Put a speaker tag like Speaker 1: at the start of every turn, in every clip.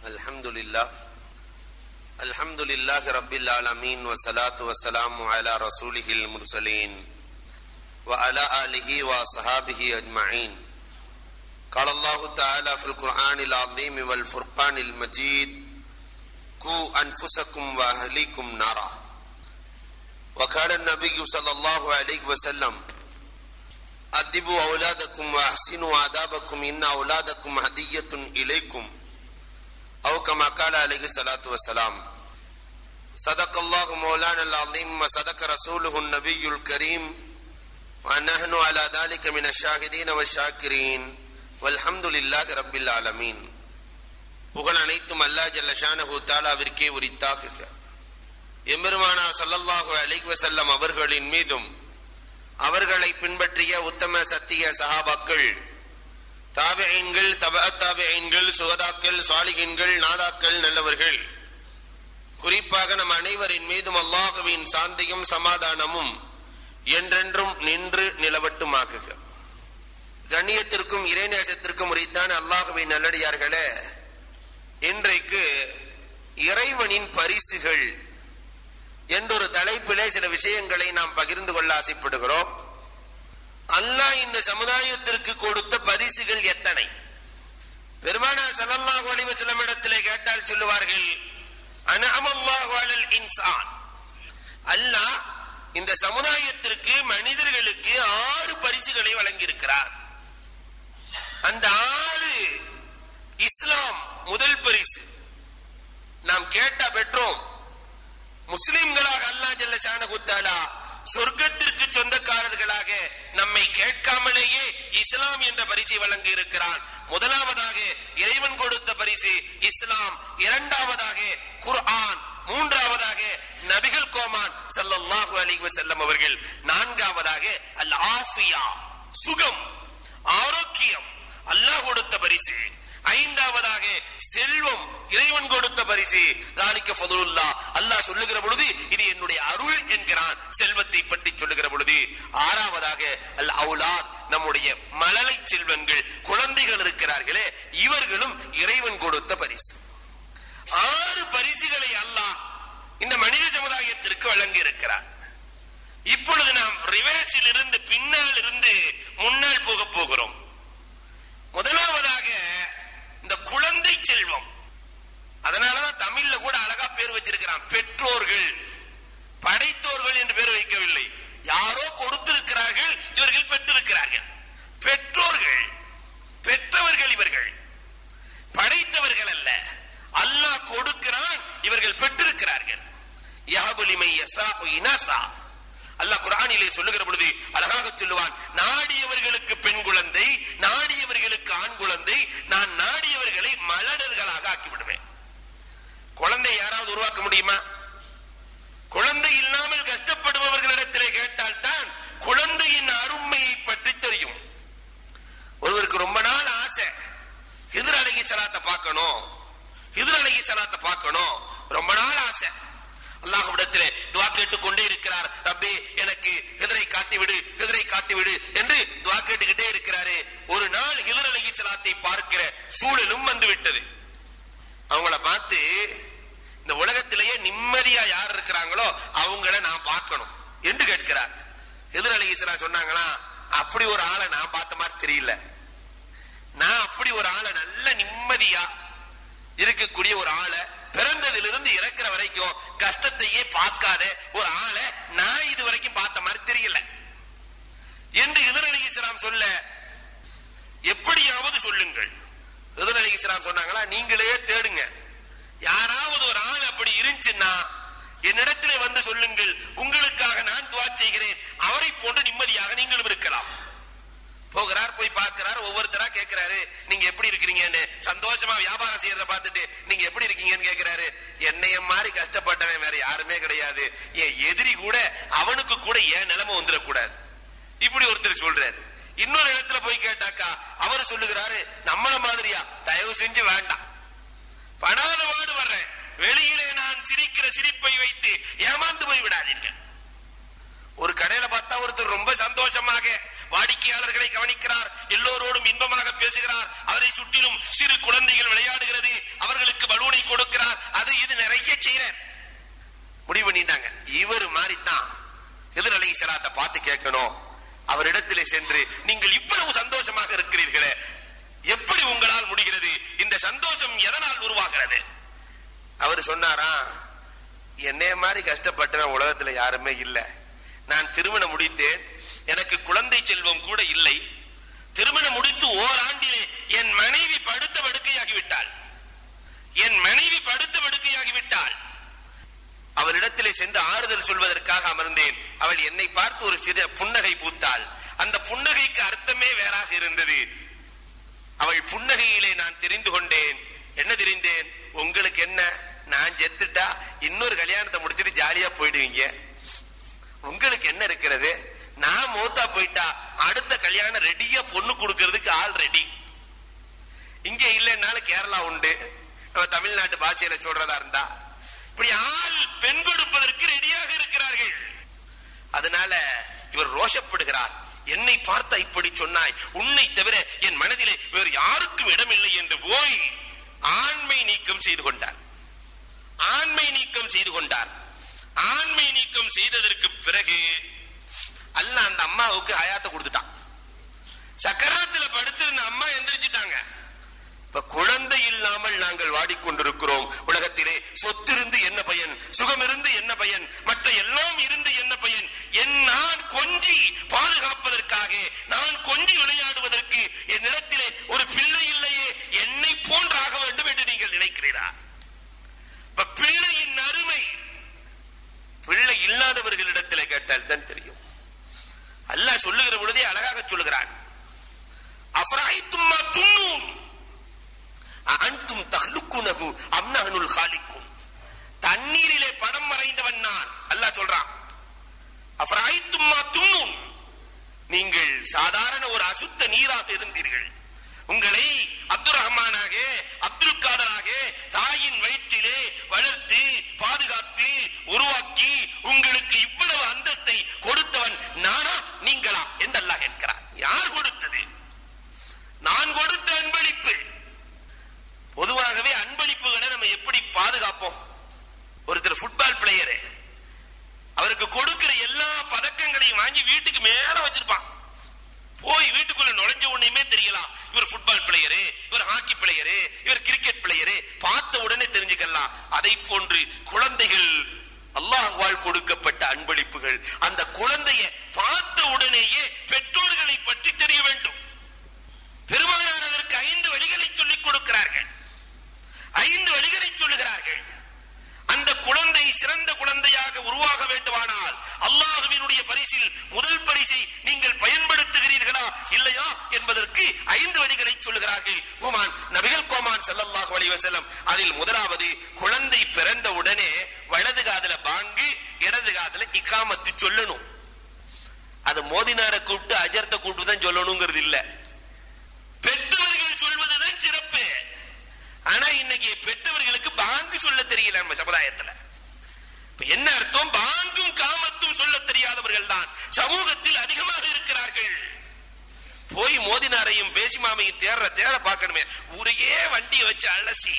Speaker 1: الحمد لله الحمد لله رب العالمين والصلاة والسلام على رسوله المرسلين وعلى آله وصحابه أجمعين قال الله تعالى في القرآن العظيم والفرقان المجيد كو أنفسكم وأهليكم نارا وقال النبي صلى الله عليه وسلم أدبوا أولادكم وأحسنوا آدابكم إن أولادكم هدية إليكم أو كما قال عليه الصلاة والسلام صدق الله مولانا العظيم وصدق رسوله النبي الكريم ونحن على ذلك من الشاهدين والشاكرين والحمد لله رب العالمين புகழ் அனைத்தும் அல்லா ஜல்லஷானஹு தாலாவிற்கே உரித்தாக்குக எம்பெருமானா சல்லல்லாஹு அலைஹி வஸல்லம் அவர்களின் மீதும் அவர்களை பின்பற்றிய உத்தம சத்திய சஹாபாக்கள் தாபியன்கள் தப தாபியன்கள் சுகதாக்கள் சாலிகின்கள் நாதாக்கள் நல்லவர்கள் குறிப்பாக நம் அனைவரின் மீதும் அல்லாஹுவின் சாந்தியும் சமாதானமும் என்றென்றும் நின்று நிலவட்டுமாகுக கண்ணியத்திற்கும் இறைநேசத்திற்கும் உரித்தான அல்லாஹுவின் நல்லடியார்களே இன்றைக்கு இறைவனின் பரிசுகள் என்றொரு தலைப்பிலே சில விஷயங்களை நாம் பகிர்ந்து கொள்ள ஆசைப்படுகிறோம் அல்லாஹ் இந்த சமுதாயத்திற்கு கொடுத்த பரிசுகள் எத்தனை பெருமானார் ஸல்லல்லாஹு அலைஹி வஸல்லம் இடத்திலே கேட்டால் சொல்லுவார்கள் அனஅமல்லாஹு அலல் இன்சான் அல்லாஹ் இந்த சமுதாயத்திற்கு மனிதர்களுக்கு ஆறு பரிசுகளை வழங்கியிருக்கிறார் அந்த ஆறு இஸ்லாம் முதல் பரிசு நாம் கேட்டா பெற்றோம் முஸ்லிம்களாக அல்லா ஜல்ல ஷானகுத்தாலா சொர்க்கத்திற்கு சொந்தக்காரர்களாக நம்மை கேட்காமலேயே இஸ்லாம் என்ற பரிசை வழங்கி இருக்கிறான் முதலாவதாக இறைவன் கொடுத்த பரிசு இஸ்லாம் இரண்டாவதாக குர்ஆன் மூன்றாவதாக நபிகள் கோமான் ஸல்லல்லாஹு அலைஹி வஸல்லம் அவர்கள் நான்காவதாக அல் ஆஃபியா சுகம் ஆரோக்கியம் அல்லாஹ் கொடுத்த பரிசு ஐந்தாவதாக செல்வம் இறைவன் கொடுத்த பரிசு தாலிக்க ஃபதுலுல்லா அல்லாஹ் சொல்லுகிற பொழுது இது என்னுடைய அருள் என்கிறான் செல்வத்தை பற்றி சொல்லுகிற பொழுது ஆறாவதாக அல் அவுலாத் நம்முடைய மழலை செல்வங்கள் குழந்தைகள் இருக்கிறார்களே இவர்களும் இறைவன் கொடுத்த பரிசு ஆறு பரிசுகளை அல்லாஹ் இந்த மனித சமுதாயத்திற்கு வழங்கி இருக்கிறார் இப்பொழுது நாம் ரிவர்ஸில் இருந்து பின்னால் இருந்து முன்னால் போக போகிறோம் முதலாவதாக இந்த குழந்தை செல்வம் அதனாலதான் தமிழ்ல கூட அழகா பேர் வச்சிருக்கிறான் பெற்றோர்கள் படைத்தோர்கள் என்று பேர் வைக்கவில்லை யாரோ கொடுத்திருக்கிறார்கள் இவர்கள் பெற்றிருக்கிறார்கள் பெற்றோர்கள் பெற்றவர்கள் இவர்கள் படைத்தவர்கள் அல்ல அல்லாஹ் கொடுக்கிறான் இவர்கள் பெற்றிருக்கிறார்கள் யாபுலிமை யசா இனசா அல்லாஹ் குரானிலே சொல்லுகிற பொழுது அழகாக சொல்லுவான் நாடியவர்களுக்கு பெண் குழந்தை நாடியவர்களுக்கு ஆண் குழந்தை நான் நாடியவர்களை மலடர்களாக ஆக்கி விடுவேன் குழந்தை யாராவது உருவாக்க முடியுமா குழந்தை இல்லாமல் கஷ்டப்படுபவர்களிடத்திலே கேட்டால் தான் குழந்தையின் அருமையை பற்றி தெரியும் ஒருவருக்கு ரொம்ப நாள் ஆசை ஹிதர் அழகி சலாத்தை பார்க்கணும் ஹிதர் அழகி சலாத்தை பார்க்கணும் ரொம்ப நாள் ஆசை அல்லாஹ்விடத்திலே துவா கேட்டுக் கொண்டே இருக்கிறார் ரப்பே எனக்கு எதிரை காட்டி விடு எதிரை காட்டி விடு என்று துவா கேட்டுக்கிட்டே இருக்கிறாரு ஒரு நாள் ஹிதர் அலகி சலாத்தை பார்க்கிற சூழலும் வந்து விட்டது அவங்கள பார்த்து இந்த உலகத்திலேயே நிம்மதியா யார் இருக்கிறாங்களோ அவங்கள நான் பார்க்கணும் என்று கேட்கிறார் எதிர் அலகி சலா சொன்னாங்களா அப்படி ஒரு ஆளை நான் பார்த்த மாதிரி தெரியல நான் அப்படி ஒரு ஆளை நல்ல நிம்மதியா இருக்கக்கூடிய ஒரு ஆளை பிறந்ததிலிருந்து இறக்குற வரைக்கும் கஷ்டத்தையே பார்க்காத ஒரு ஆளை நான் இது வரைக்கும் பார்த்த மாதிரி தெரியல என்று எதிரணிகிஸ்லாம் சொல்ல எப்படியாவது சொல்லுங்கள் எதிரணிகிஸ்லாம் சொன்னாங்களா நீங்களே தேடுங்க யாராவது ஒரு ஆள் அப்படி இருந்துச்சுன்னா என்னிடத்திலே வந்து சொல்லுங்கள் உங்களுக்காக நான் துவா செய்கிறேன் அவரை போன்று நிம்மதியாக நீங்களும் இருக்கலாம் போகிறார் போய் பார்க்கிறார் ஒவ்வொருத்தரா கேட்கிறாரு நீங்க எப்படி இருக்கிறீங்கன்னு சந்தோஷமா வியாபாரம் செய்யறத பார்த்துட்டு நீங்க எப்படி இருக்கீங்கன்னு கேட்கிறாரு என்னைய மாதிரி கஷ்டப்பட்டவன் வேற யாருமே கிடையாது என் எதிரி கூட அவனுக்கு கூட ஏன் நிலைமை வந்துடக்கூடாது இப்படி ஒருத்தர் சொல்றாரு இன்னொரு இடத்துல போய் கேட்டாக்கா அவர் சொல்லுகிறாரு நம்மள மாதிரியா தயவு செஞ்சு வேண்டாம் படாத பாடு வர்றேன் வெளியிலே நான் சிரிக்கிற சிரிப்பை வைத்து ஏமாந்து போய் விடாதீர்கள் ஒரு கடையில பார்த்தா ஒருத்தர் ரொம்ப சந்தோஷமாக வாடிக்கையாளர்களை கவனிக்கிறார் எல்லோரோடும் இன்பமாக பேசுகிறார் அவரை சுற்றிலும் சிறு குழந்தைகள் விளையாடுகிறது அவர்களுக்கு பலூன் அது இது நிறைய செய்யறார் முடிவு பண்ணிட்டாங்க இவர் மாதிரி தான் எதிர் அலை சலாத்தை பார்த்து கேட்கணும் அவரிடத்திலே சென்று நீங்கள் இவ்வளவு சந்தோஷமாக இருக்கிறீர்களே எப்படி உங்களால் முடிகிறது இந்த சந்தோஷம் எதனால் உருவாகிறது அவர் சொன்னாரா என்னைய மாதிரி கஷ்டப்பட்டவன் உலகத்துல யாருமே இல்லை நான் திருமணம் முடித்தேன் எனக்கு குழந்தை செல்வம் கூட இல்லை திருமணம் முடித்து ஓராண்டிலே என் மனைவி படுத்த படுக்கையாகிவிட்டாள் என் மனைவி படுத்த படுக்கையாகிவிட்டாள் அவளிடத்திலே சென்று ஆறுதல் சொல்வதற்காக அமர்ந்தேன் அவள் என்னை பார்த்து ஒரு சிறு புன்னகை பூத்தாள் அந்த புன்னகைக்கு அர்த்தமே வேறாக இருந்தது அவள் புன்னகையிலே நான் தெரிந்து கொண்டேன் என்ன தெரிந்தேன் உங்களுக்கு என்ன நான் செத்துட்டா இன்னொரு கல்யாணத்தை முடிச்சுட்டு ஜாலியா போயிடுவீங்க உங்களுக்கு என்ன இருக்கிறது நான் மூத்தா போயிட்டா அடுத்த கல்யாணம் ரெடியா பொண்ணு கொடுக்கறதுக்கு ஆள் ரெடி இங்க இல்லைன்னாலும் கேரளா உண்டு நம்ம தமிழ்நாட்டு பாஷையில சொல்றதா இருந்தா இப்படி ஆள் பெண் கொடுப்பதற்கு ரெடியாக இருக்கிறார்கள் அதனால இவர் ரோஷப்படுகிறார் என்னை பார்த்தா இப்படி சொன்னாய் உன்னை தவிர என் மனதிலே வேறு யாருக்கும் இடமில்லை என்று போய் ஆண்மை நீக்கம் செய்து கொண்டார் ஆண்மை நீக்கம் செய்து கொண்டார் ஆண்மை நீக்கம் செய்ததற்கு பிறகு அல்லாஹ் அந்த அம்மாவுக்கு ஹயாத்தை கொடுத்துட்டான் சக்கராத்துல படுத்திருந்த அம்மா எந்திரிச்சிட்டாங்க இப்ப குழந்தை இல்லாமல் நாங்கள் வாடிக்கொண்டிருக்கிறோம் உலகத்திலே சொத்து இருந்து என்ன பயன் சுகம் இருந்து என்ன பயன் மற்ற எல்லாம் இருந்து என்ன பயன் என் நான் கொஞ்சி பாதுகாப்பதற்காக நான் கொஞ்சி விளையாடுவதற்கு என் நிலத்திலே ஒரு பிள்ளை இல்லையே என்னை போன்றாக வேண்டும் என்று நீங்கள் நினைக்கிறீரா இப்ப பிள்ளையின் அருமை பிள்ளை இல்லாதவர்களிடத்திலே கேட்டால் தான் தெரியும் அல்லாஹ் சொல்லுகிற பொழுதே அழகாக சொல்லுகிறான் அஃபராய்த்தும்மா துண்ணூன் அன்தும் தஹ்லுக்குனஹு அம் நஹ்னுல் காலிக்கும் தண்ணீரிலே படம் மறைந்தவன் நான் அல்லாஹ் சொல்றான் அஃபராய்த்தும்மா துண்ணூன் நீங்கள் சாதாரண ஒரு அசுத்த நீராக இருந்தீர்கள் உங்களை அப்துல் ரஹ்மானாக அப்துல் காதராக தாயின் வயிற்றிலே வளர்த்து பாதுகாத்து உருவாக்கி உங்களுக்கு இவ்வளவு அந்தஸ்தை கொடுத்தவன் நானா நீங்களா என்று அல்லாஹ் கேட்கிறார் யார் கொடுத்தது நான் கொடுத்த அன்பளிப்பு பொதுவாகவே அன்பளிப்புகளை நம்ம எப்படி பாதுகாப்போம் ஒருத்தர் ஃபுட்பால் பிளேயரு அவருக்கு கொடுக்கிற எல்லா பதக்கங்களையும் வாங்கி வீட்டுக்கு மேல வச்சிருப்பான் போய் வீட்டுக்குள்ள நுழைஞ்ச உடனேயுமே தெரியலாம் இவர் ஃபுட்பால் பிளேயரு இவர் ஹாக்கி பிளேயரு இவர் கிரிக்கெட் பிளேயரு பார்த்த உடனே தெரிஞ்சுக்கலாம் அதை போன்று குழந்தைகள் அல்லாஹ்வால் கொடுக்கப்பட்ட அன்பளிப்புகள் அந்த குழந்தைய பார்த்த உடனேயே பெற்றோர்களை பற்றி தெரிய வேண்டும் பெருமானார் அதற்கு ஐந்து வழிகளை சொல்லிக் கொடுக்கிறார்கள் ஐந்து வழிகளை சொல்லுகிறார்கள் அந்த குழந்தை சிறந்த குழந்தையாக உருவாக வேண்டுமானால் அல்லாஹுவினுடைய பரிசில் முதல் பரிசை நீங்கள் பயன்படுத்துகிறீர்களா இல்லையா என்பதற்கு ஐந்து வழிகளை சொல்லுகிறார்கள் கோமான் நபிகள் கோமான் ஸல்லல்லாஹு அலைஹி வஸல்லம் அதில் முதலாவது குழந்தை பிறந்த உடனே வலது காதுல பாங்கு இடது காதுல இக்காமத்து சொல்லணும் அது மோதினாரை கூப்பிட்டு அஜர்த்த கூப்பிட்டு தான் சொல்லணுங்கிறது இல்ல பெற்றவர்கள் சொல்வதுதான் சிறப்பு ஆனா இன்னைக்கு பெற்றவர்களுக்கு பாங்கு சொல்ல தெரியல நம்ம சமுதாயத்துல இப்ப என்ன அர்த்தம் பாங்கும் காமத்தும் சொல்ல தெரியாதவர்கள் தான் சமூகத்தில் அதிகமாக இருக்கிறார்கள் போய் மோதினாரையும் பேசிமாமையும் தேடுற தேட பார்க்கணுமே ஊரையே வண்டியை வச்சு அலசி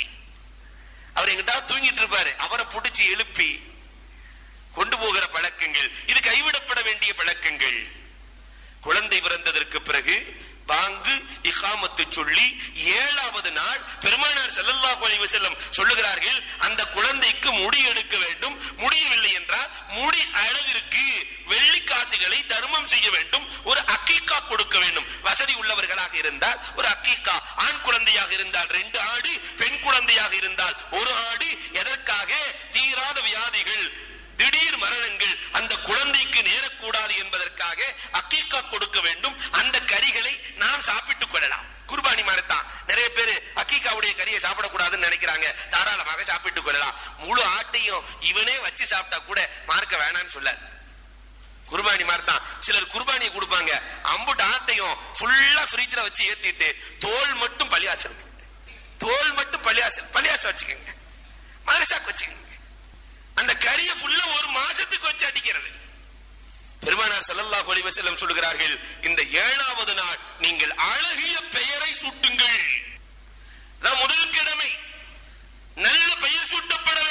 Speaker 1: அவர் எங்கிட்ட தூங்கிட்டு இருப்பாரு அவரை புடிச்சு எழுப்பி கொண்டு போகிற பழக்கங்கள் இது கைவிடப்பட வேண்டிய பழக்கங்கள் குழந்தை பிறந்ததற்கு பிறகு பாங்கு இகாமத்து சொல்லி ஏழாவது நாள் பெருமானார் ஸல்லல்லாஹு அலைஹி வஸல்லம் சொல்லுகிறார்கள் அந்த குழந்தைக்கு முடி எடுக்க வேண்டும் முடியவில்லை என்றால் முடி அளவிற்கு வெள்ளி காசுகளை தர்மம் செய்ய வேண்டும் ஒரு அக்கீக்கா கொடுக்க வேண்டும் வசதி உள்ளவர்களாக இருந்தால் ஒரு அக்கீக்கா ஆண் குழந்தையாக இருந்தால் ரெண்டு ஆடு பெண் குழந்தையாக இருந்தால் ஒரு ஆடு எதற்காக தீராத வியாதிகள் திடீர் மரணங்கள் அந்த குழந்தைக்கு நேரக்கூடாது என்பதற்காக அக்கீக்கா கொடுக்க வேண்டும் அந்த கறிகளை நாம் சாப்பிட்டுக் கொள்ளலாம் குர்பானி மாதிரிதான் நிறைய பேர் அக்கீக்காவுடைய கறியை சாப்பிடக்கூடாதுன்னு நினைக்கிறாங்க தாராளமாக சாப்பிட்டுக் கொள்ளலாம் முழு ஆட்டையும் இவனே வச்சு சாப்பிட்டா கூட மார்க்க வேணாம்னு சொல்ல குர்பானி மாதிரி தான் சிலர் குர்பானியை கொடுப்பாங்க அம்புட்டு ஆட்டையும் ஃபுல்லா ஃப்ரிட்ஜ்ல வச்சு ஏத்திட்டு தோல் மட்டும் பள்ளியாசல் தோல் மட்டும் பள்ளியாசல் பள்ளியாசம் வச்சுக்கோங்க மதரசாக்கு வச்சுக்கோங்க அந்த கறியை ஃபுல்லா ஒரு மாசத்துக்கு வச்சு அடிக்கிறது பெருமானார் ஸல்லல்லாஹு அலைஹி வஸல்லம் சொல்கிறார்கள் இந்த ஏழாவது நாள் நீங்கள் அழகிய பெயரை சூட்டுங்கள் நான் முதல் கிழமை நல்ல பெயர் சூட்டப்பட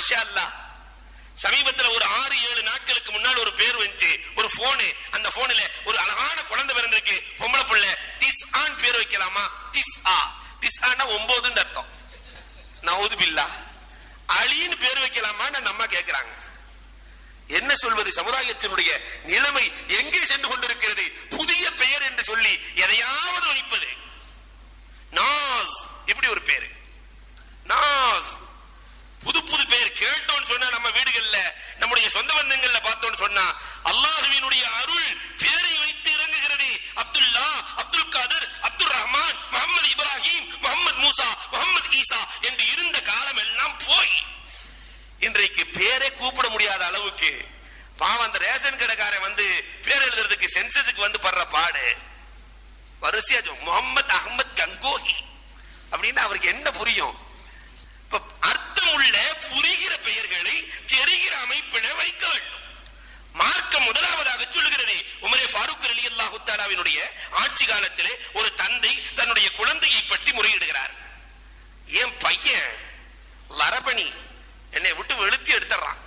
Speaker 1: மாஷா அல்லாஹ் சமீபத்துல ஒரு ஆறு ஏழு நாட்களுக்கு முன்னால் ஒரு பேர் வந்துச்சு ஒரு போனு அந்த போன்ல ஒரு அழகான குழந்தை பிறந்திருக்கு பொம்பளை புள்ள திஸ் ஆன் பேர் வைக்கலாமா திஸ் ஆ திஸ் ஆனா ஒன்பதுன்னு அர்த்தம் நவுது பில்லா அலின்னு பேர் வைக்கலாமான்னு அந்த அம்மா கேக்குறாங்க என்ன சொல்வது சமுதாயத்தினுடைய நிலைமை எங்கே சென்று கொண்டிருக்கிறது புதிய பெயர் என்று சொல்லி எதையாவது வைப்பது நாஸ் இப்படி ஒரு பேரு நாஸ் புது புது பெயர் கேட்டோம்னு சொன்னா நம்ம வீடுகள்ல நம்முடைய சொந்த பந்தங்கள்ல பார்த்தோம்னு சொன்னா அல்லாஹுவினுடைய அருள் பேரை வைத்து இறங்குகிறது அப்துல்லா அப்துல் காதர் அப்துல் ரஹ்மான் முகமது இப்ராஹிம் முகமது மூசா முகமது ஈசா என்று இருந்த காலம் எல்லாம் போய் இன்றைக்கு பேரே கூப்பிட முடியாத அளவுக்கு பாவம் அந்த ரேஷன் கடைக்காரன் வந்து பேர் எழுதுறதுக்கு சென்சஸுக்கு வந்து படுற பாடு வரிசையா முகமது அகமது கங்கோஹி அப்படின்னு அவருக்கு என்ன புரியும் இப்ப அர்த்தம் உள்ள புரிகிற பெயர்களை தெரிகிற அமைப்பின வைக்க வேண்டும் மார்க்கம் முதலாவதாக சொல்லுகிறது உமரே ஃபாரூக் அலி அல்லாஹு தாலாவினுடைய ஆட்சி காலத்திலே ஒரு தந்தை தன்னுடைய குழந்தையை பற்றி முறையிடுகிறார் என் பையன் லரபணி என்னை விட்டு வெளுத்தி எடுத்துறான்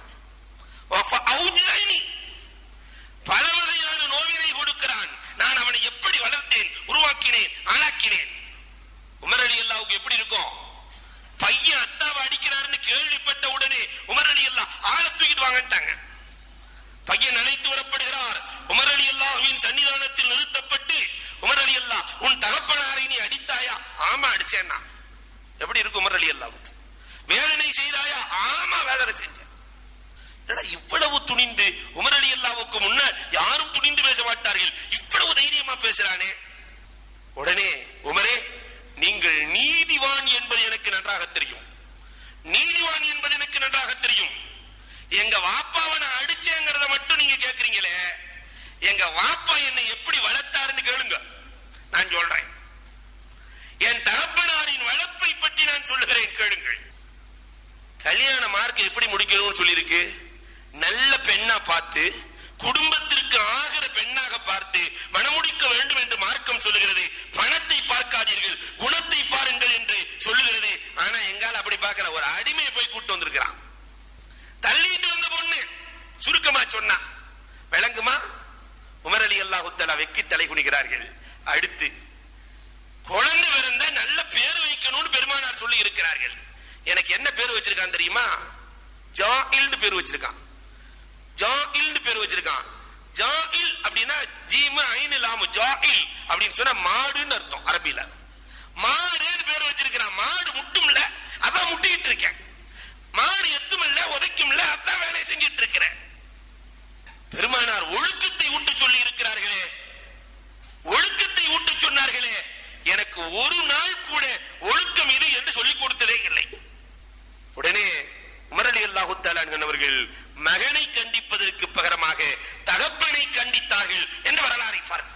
Speaker 1: பல வகையான நோவினை கொடுக்கிறான் நான் அவனை எப்படி வளர்த்தேன் உருவாக்கினேன் ஆளாக்கினேன் உமர் அலி அல்லாவுக்கு எப்படி இருக்கும் பையன் அத்தாவை அடிக்கிறாருன்னு கேள்விப்பட்ட உடனே உமர் அலி அல்லா ஆள தூக்கிட்டு வாங்கட்டாங்க பையன் அழைத்து வரப்படுகிறார் உமர் அலி அல்லாஹுவின் சன்னிதானத்தில் நிறுத்தப்பட்டு உமர் அலி அல்லா உன் தகப்பனாரை நீ அடித்தாயா ஆமா அடிச்சேன்னா எப்படி இருக்கும் உமர் அலி அல்லாவுக்கு வேதனை செய்தாயா ஆமா வேதனை செஞ்சேன் என்னடா இவ்வளவு துணிந்து உமர் அலி அல்லாவுக்கு முன்னால் யாரும் துணிந்து பேச மாட்டார்கள் இவ்வளவு தைரியமா பேசுறானே உடனே உமரே நீங்கள் நீதிவான் என்பது எனக்கு நன்றாக தெரியும் நீதிவான் என்பது எனக்கு நன்றாக தெரியும் எங்க வாப்பாவை நான் அடிச்சேங்கிறத மட்டும் நீங்க கேக்குறீங்களே எங்க வாப்பா என்னை எப்படி வளர்த்தாருன்னு கேளுங்க நான் சொல்றேன் என் தகப்பனாரின் வளர்ப்பை பற்றி நான் சொல்லுகிறேன் கேளுங்கள் கல்யாண மார்க் எப்படி முடிக்கணும்னு சொல்லியிருக்கு நல்ல பெண்ணா பார்த்து குடும்பத்திற்கு ஆகிற பெண்ணாக பார்த்து மணமுடிக்க வேண்டும் என்று மார்க்கம் சொல்லுகிறது பணத்தை பார்க்காதீர்கள் குணத்தை பாருங்கள் என்று சொல்லுகிறது ஆனா எங்கால அப்படி பார்க்கல ஒரு அடிமையை போய் கூட்டு வந்திருக்கிறான் தள்ளிட்டு வந்த பொண்ணு சுருக்கமா சொன்னா விளங்குமா உமர் அலி அல்லாஹுத்தலா வெக்கி தலை குனிகிறார்கள் அடுத்து குழந்தை பிறந்த நல்ல பேர் வைக்கணும்னு பெருமானார் சொல்லி இருக்கிறார்கள் எனக்கு என்ன பேர் வச்சிருக்கான் தெரியுமா ஜாயில்னு பேர் வச்சிருக்கான் ஜாயில்னு பேர் வச்சிருக்கான் ஜாயில் அப்படின்னா ஜீம ஐன் லாமு ஜாயில் அப்படின்னு சொன்னா மாடுன்னு அர்த்தம் அரபில மாடுன்னு பேர் வச்சிருக்கிறான் மாடு முட்டும் இல்ல அதான் முட்டிட்டு இருக்கேன் மாடு எத்தும் இல்ல உதைக்கும் இல்ல அதான் வேலையை செஞ்சிட்டு இருக்கிறேன் பெருமானார் ஒழுக்கத்தை ஊட்ட சொல்லி இருக்கிறார்களே ஒழுக்கத்தை ஊட்ட சொன்னார்களே எனக்கு ஒரு நாள் கூட ஒழுக்கம் இது என்று சொல்லிக் கொடுத்ததே இல்லை உடனே உமரலி அல்லாஹு அவர்கள் மகனை கண்டிப்பதற்கு பகரமாக தகப்பனை கண்டித்தார்கள் என்ற வரலாறை பார்க்கிறோம்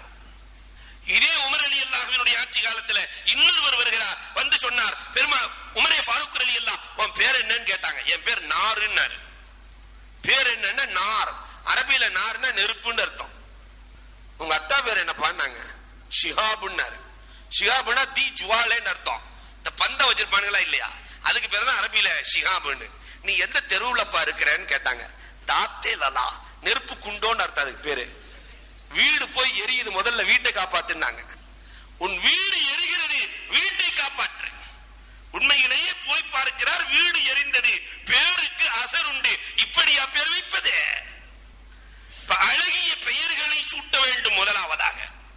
Speaker 1: இதே உமர் அலி அல்லாஹுவினுடைய ஆட்சி காலத்துல இன்னொருவர் வருகிறார் வந்து சொன்னார் பெருமா உமரே ஃபாரூக் அலி அல்லா உன் பேர் என்னன்னு கேட்டாங்க என் பேர் நாருன்னாரு பேர் என்னன்னா நார் அரபில நார்னா நெருப்புன்னு அர்த்தம் உங்க அத்தா பேர் என்ன பண்ணாங்க ஷிஹாபுன்னாரு ஷிஹாபுனா தி ஜுவாலேன்னு அர்த்தம் இந்த பந்தம் வச்சிருப்பானுங்களா இல்லையா அதுக்கு பேர் தான் அரபில ஷிஹாபுன்னு நீ எந்த தெருவுலப்பா இருக்கிறேன்னு கேட்டாங்க தாத்தே லலா நெருப்பு குண்டோன்னு அர்த்தம் அதுக்கு பேரு வீடு போய் எரியுது முதல்ல வீட்டை காப்பாத்துனாங்க உன் வீடு எரிகிறது வீட்டை காப்பாற்று உண்மையிலேயே போய் பார்க்கிறார் வீடு எரிந்தது பேருக்கு அசர் உண்டு இப்படியா பேர் வைப்பது இப்ப அழகிய பெயர்களை சூட்ட வேண்டும் முதலாவதாக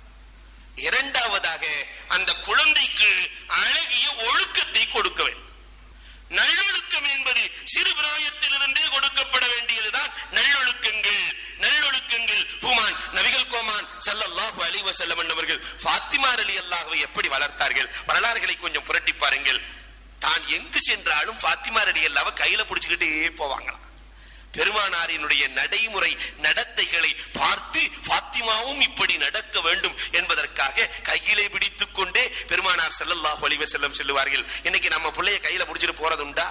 Speaker 1: இரண்டாவதாக அந்த குழந்தைக்கு அழகிய ஒழுக்கத்தை கொடுக்க வேண்டும் நல்லொழுக்கம் என்பது சிறு பிராயத்திலிருந்தே கொடுக்கப்பட வேண்டியதுதான் நல்லொழுக்கங்கள் நல்லொழுக்கங்கள் ஹுமான் நபிகள் கோமான் ஸல்லல்லாஹு அலைஹி வஸல்லம் என்பவர்கள் ஃபாத்திமா அலி அல்லாஹ்வை எப்படி வளர்த்தார்கள் வரலாறுகளை கொஞ்சம் புரட்டி பாருங்கள் தான் எங்கு சென்றாலும் ஃபாத்திமா அலி அல்லாஹ்வை கையில பிடிச்சுக்கிட்டே போவாங்களாம் பெருமானாரினுடைய நடைமுறை நடத்தைகளை பார்த்து ஃபாத்திமாவும் இப்படி நடக்க வேண்டும் என்பதற்காக கையிலே பிடித்துக் கொண்டே பெருமானார் ஸல்லல்லாஹு அலைஹி வஸல்லம் சொல்லுவார்கள் இன்னைக்கு நம்ம பிள்ளைய கையில பிடிச்சிட்டு போறதுண்டா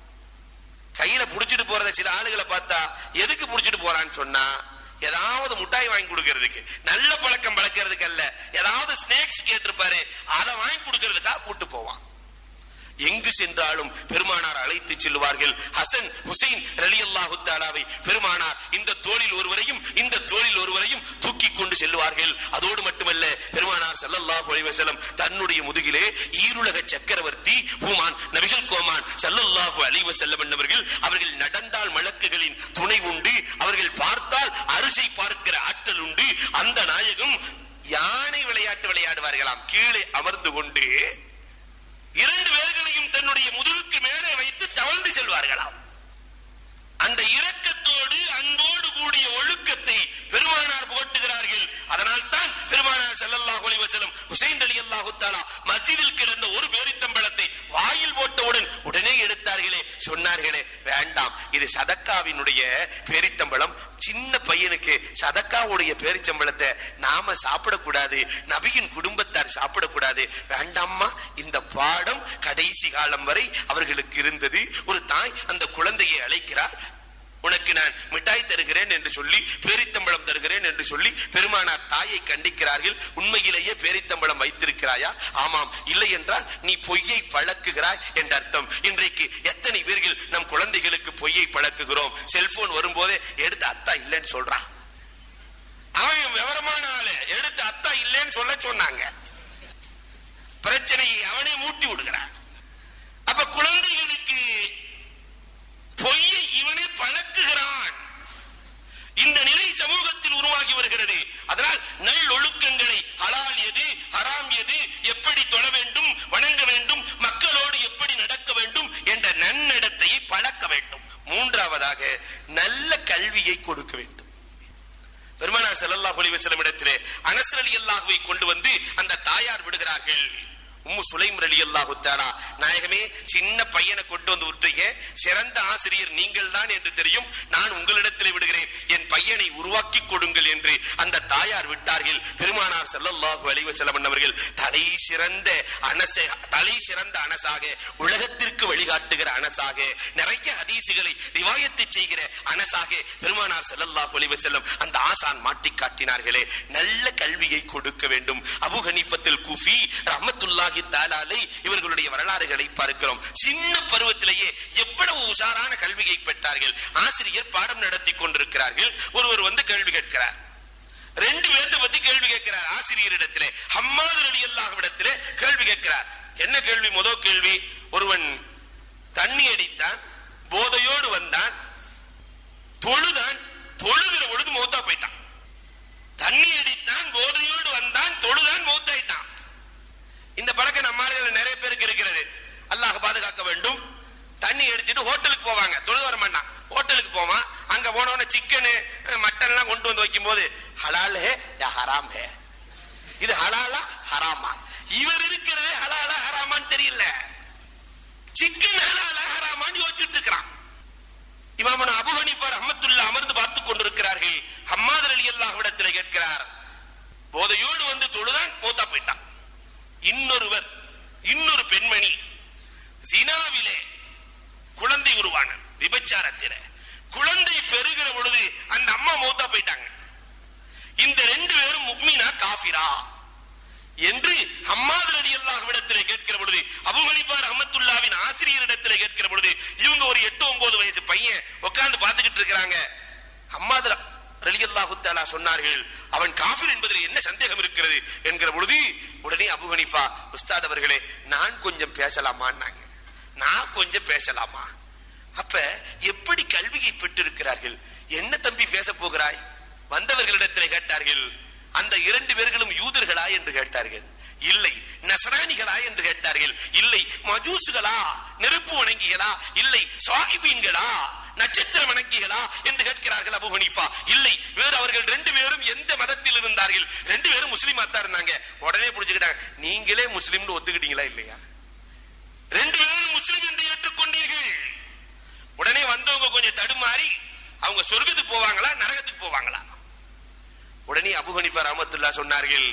Speaker 1: கையில புடிச்சிட்டு போறத சில ஆளுகளை பார்த்தா எதுக்கு புடிச்சிட்டு போறான்னு சொன்னா ஏதாவது முட்டாய் வாங்கி கொடுக்கறதுக்கு நல்ல பழக்கம் பழக்கிறதுக்கு அல்ல ஏதாவது ஸ்நாக்ஸ் கேட்டிருப்பாரு அதை வாங்கி கொடுக்கறதுக்காக கூட்டு போவான் எங்கு சென்றாலும் பெருமானார் அழைத்து செல்வார்கள் ஹசன் ஹுசைன் ரலி அல்லாஹு தாலாவை பெருமானார் இந்த தோளில் ஒருவரையும் இந்த தோளில் ஒருவரையும் தூக்கி கொண்டு செல்வார்கள் அதோடு மட்டுமல்ல பெருமானார் ஸல்லல்லாஹு அலைஹி வஸல்லம் தன்னுடைய முதுகிலே ஈருலக சக்கரவர்த்தி பூமான் நபிகள் கோமான் ஸல்லல்லாஹு அலைஹி வஸல்லம் என்பவர்கள் அவர்கள் நடந்தால் மலக்குகளின் துணை உண்டு அவர்கள் பார்த்தால் அரிசை பார்க்கிற ஆற்றல் உண்டு அந்த நாயகம் யானை விளையாட்டு விளையாடுவார்களாம் கீழே அமர்ந்து கொண்டு இரண்டு பேர்களையும் தன்னுடைய முதுகுக்கு மேலே வைத்து தவழ்ந்து செல்வார்களாம் அந்த இரக்கத்தோடு அன்போடு கூடிய ஒழுக்கத்தை பெருமானார் போட்டுகிறார்கள் அதனால் தான் பெருமானார் ஸல்லல்லாஹு அலைஹி வஸல்லம் ஹுசைன் ரலியல்லாஹு தஆலா மஸ்ஜிதில் கிடந்த ஒரு பேரித்தம்பழத்தை வாயில் போட்டவுடன் உடனே எடுத்தார்களே சொன்னார்களே வேண்டாம் இது சதக்காவினுடைய பேரித்தம்பழம் சின்ன பையனுக்கு சதக்காவுடைய பேரிச்சம்பழத்தை நாம சாப்பிடக்கூடாது நபியின் குடும்பத்தார் சாப்பிடக்கூடாது வேண்டாம்மா இந்த பாடம் கடைசி காலம் வரை அவர்களுக்கு இருந்தது ஒரு தாய் அந்த குழந்தையை அழைக்கிறார் உனக்கு நான் மிட்டாய் தருகிறேன் என்று சொல்லி பேரித்தம்பழம் தருகிறேன் என்று சொல்லி பெருமானார் தாயை கண்டிக்கிறார்கள் உண்மையிலேயே பேரித்தம்பழம் வைத்திருக்கிறாயா ஆமாம் இல்லை என்றால் நீ பொய்யை பழக்குகிறாய் என்ற அர்த்தம் இன்றைக்கு எத்தனை பேர்கள் நம் குழந்தைகளுக்கு பொய்யை பழக்குகிறோம் செல்போன் வரும்போதே எடுத்து அத்தா இல்லைன்னு சொல்றான் அவன் விவரமான ஆளு எடுத்து அத்தா இல்லைன்னு சொல்ல சொன்னாங்க பிரச்சனையை அவனே மூட்டி விடுகிறான் அப்ப குழந்தைகளுக்கு பொய்யை இவனே பழக்குகிறான் இந்த நிலை சமூகத்தில் உருவாகி வருகிறது அதனால் நல் ஒழுக்கங்களை ஹலால் எது ஹராம் எது எப்படி தொழ வேண்டும் வணங்க வேண்டும் மக்களோடு எப்படி நடக்க வேண்டும் என்ற நன்னடத்தையை பழக்க வேண்டும் மூன்றாவதாக நல்ல கல்வியை கொடுக்க வேண்டும் பெருமானார் ஸல்லல்லாஹு அலைஹி வஸல்லம் இடத்திலே அனஸ் ரலியல்லாஹுவை கொண்டு வந்து அந்த தாயார் விடுகிறார்கள் உம்மு சுலைம் ரலியல்லாஹு தஆலா நாயகமே சின்ன பையனை கொண்டு வந்து விட்டீங்க சிறந்த ஆசிரியர் நீங்கள் தான் என்று தெரியும் நான் உங்களிடத்தில் விடுகிறேன் என் பையனை உருவாக்கி கொடுங்கள் என்று அந்த தாயார் விட்டார்கள் பெருமானார் ஸல்லல்லாஹு அலைஹி வஸல்லம் அவர்கள் தலை சிறந்த அனச தலை சிறந்த அனசாக உலகத்திற்கு வழிகாட்டுகிற அனசாக நிறைய ஹதீசுகளை ரிவாயத்து செய்கிற அனசாக பெருமானார் ஸல்லல்லாஹு அலைஹி வஸல்லம் அந்த ஆசான் மாட்டி காட்டினார்களே நல்ல கல்வியை கொடுக்க வேண்டும் அபு ஹனீஃபத்துல் குஃபி ரஹ்மத்துல்லாஹி தஆலாலை இவர்களுடைய வரலாறுகளை பார்க்கிறோம் சின்ன பருவத்திலேயே எவ்வளவு உஷாரான கல்வியை பெற்றார்கள் ஆசிரியர் பாடம் நடத்தி கொண்டிருக்கிறார்கள் ஒருவர் வந்து கேள்வி கேட்கிறார் ரெண்டு பேர்த்த பத்தி கேள்வி கேட்கிறார் ஆசிரியரிடத்திலே ஹம்மாது ரலியல்லாஹு இடத்திலே கேள்வி கேட்கிறார் என்ன கேள்வி முதல் கேள்வி ஒருவன் தண்ணி அடித்தான் போதையோடு வந்தான் தொழுதான் தொழுகிற பொழுது மௌத்தா போயிட்டான் தண்ணி அடித்தான் போதையோடு வந்தான் தொழுதான் மௌத்தாயிட்டான் இந்த பழக்கம் நம்ம ஆளுகள் நிறைய பேருக்கு இருக்கிறது அல்லாஹ் பாதுகாக்க வேண்டும் தண்ணி அடிச்சிட்டு ஹோட்டலுக்கு போவாங்க தொழுது வர மாட்டான் ஹோட்டலுக்கு போவான் அங்க போனவன சிக்கனு மட்டன் எல்லாம் கொண்டு வந்து வைக்கும் போது ஹலால் ஹே யா ஹராம் ஹே இது ஹலாலா ஹராமா இவர் இருக்கிறதே ஹலாலா ஹராமான்னு தெரியல சிக்கன் ஹலாலா ஹராமான்னு யோசிச்சுட்டு இருக்கிறான் இமாமன் அபு ஹனீஃபா ரஹ்மத்துல்லா அமர்ந்து பார்த்துக் கொண்டிருக்கிறார்கள் ஹம்மாத் அலி அல்லாஹ் இடத்துல கேட்கிறார் போதையோடு வந்து தொழுதான் மூத்தா போயிட்டான் இன்னொருவர் இன்னொரு பெண்மணி ஜினாவிலே குழந்தை உருவான விபச்சாரத்திலே குழந்தை பெறுகிற பொழுது அந்த அம்மா மூத்தா போயிட்டாங்க இந்த ரெண்டு பேரும் முக்மினா காஃபிரா என்று ஹம்மாது அலி அல்லாஹ்விடத்திலே கேட்கிற பொழுது அபு ஹனீஃபா ரஹ்மத்துல்லாவின் ஆசிரியரிடத்திலே கேட்கிற பொழுது இவங்க ஒரு எட்டு ஒன்பது வயசு பையன் உட்கார்ந்து பார்த்துக்கிட்டு இருக்கிறாங்க ஹம்மாது ரலியல்லாஹு தஆலா சொன்னார்கள் அவன் காஃபிர் என்பதில் என்ன சந்தேகம் இருக்கிறது என்கிற பொழுது உடனே அபு ஹனீஃபா உஸ்தாத் அவர்களே நான் கொஞ்சம் பேசலாமான்னாங்க நான் கொஞ்சம் பேசலாமா அப்ப எப்படி கல்வியை பெற்றிருக்கிறார்கள் என்ன தம்பி பேச போகிறாய் வந்தவர்களிடத்தில் கேட்டார்கள் அந்த இரண்டு பேர்களும் யூதர்களா என்று கேட்டார்கள் இல்லை நசரானிகளா என்று கேட்டார்கள் இல்லை மஜூசுகளா நெருப்பு வணங்கிகளா இல்லை சாஹிபீன்களா நட்சத்திர வணங்கிகளா என்று கேட்கிறார்கள் அபு ஹனீஃபா இல்லை வேறு அவர்கள் ரெண்டு பேரும் எந்த மதத்தில் இருந்தார்கள் ரெண்டு பேரும் முஸ்லீமா தான் இருந்தாங்க உடனே புடிச்சுக்கிட்டாங்க நீங்களே முஸ்லீம்னு ஒத்துக்கிட்டீங்களா இல்லையா ரெண்டு பேரும் முஸ்லீம் என்று ஏற்றுக்கொண்டீர்கள் உடனே வந்தவங்க கொஞ்சம் தடுமாறி அவங்க சொர்க்கத்துக்கு போவாங்களா நரகத்துக்கு போவாங்களா உடனே அபு ஹனீஃபா ரஹமத்துல்லா சொன்னார்கள்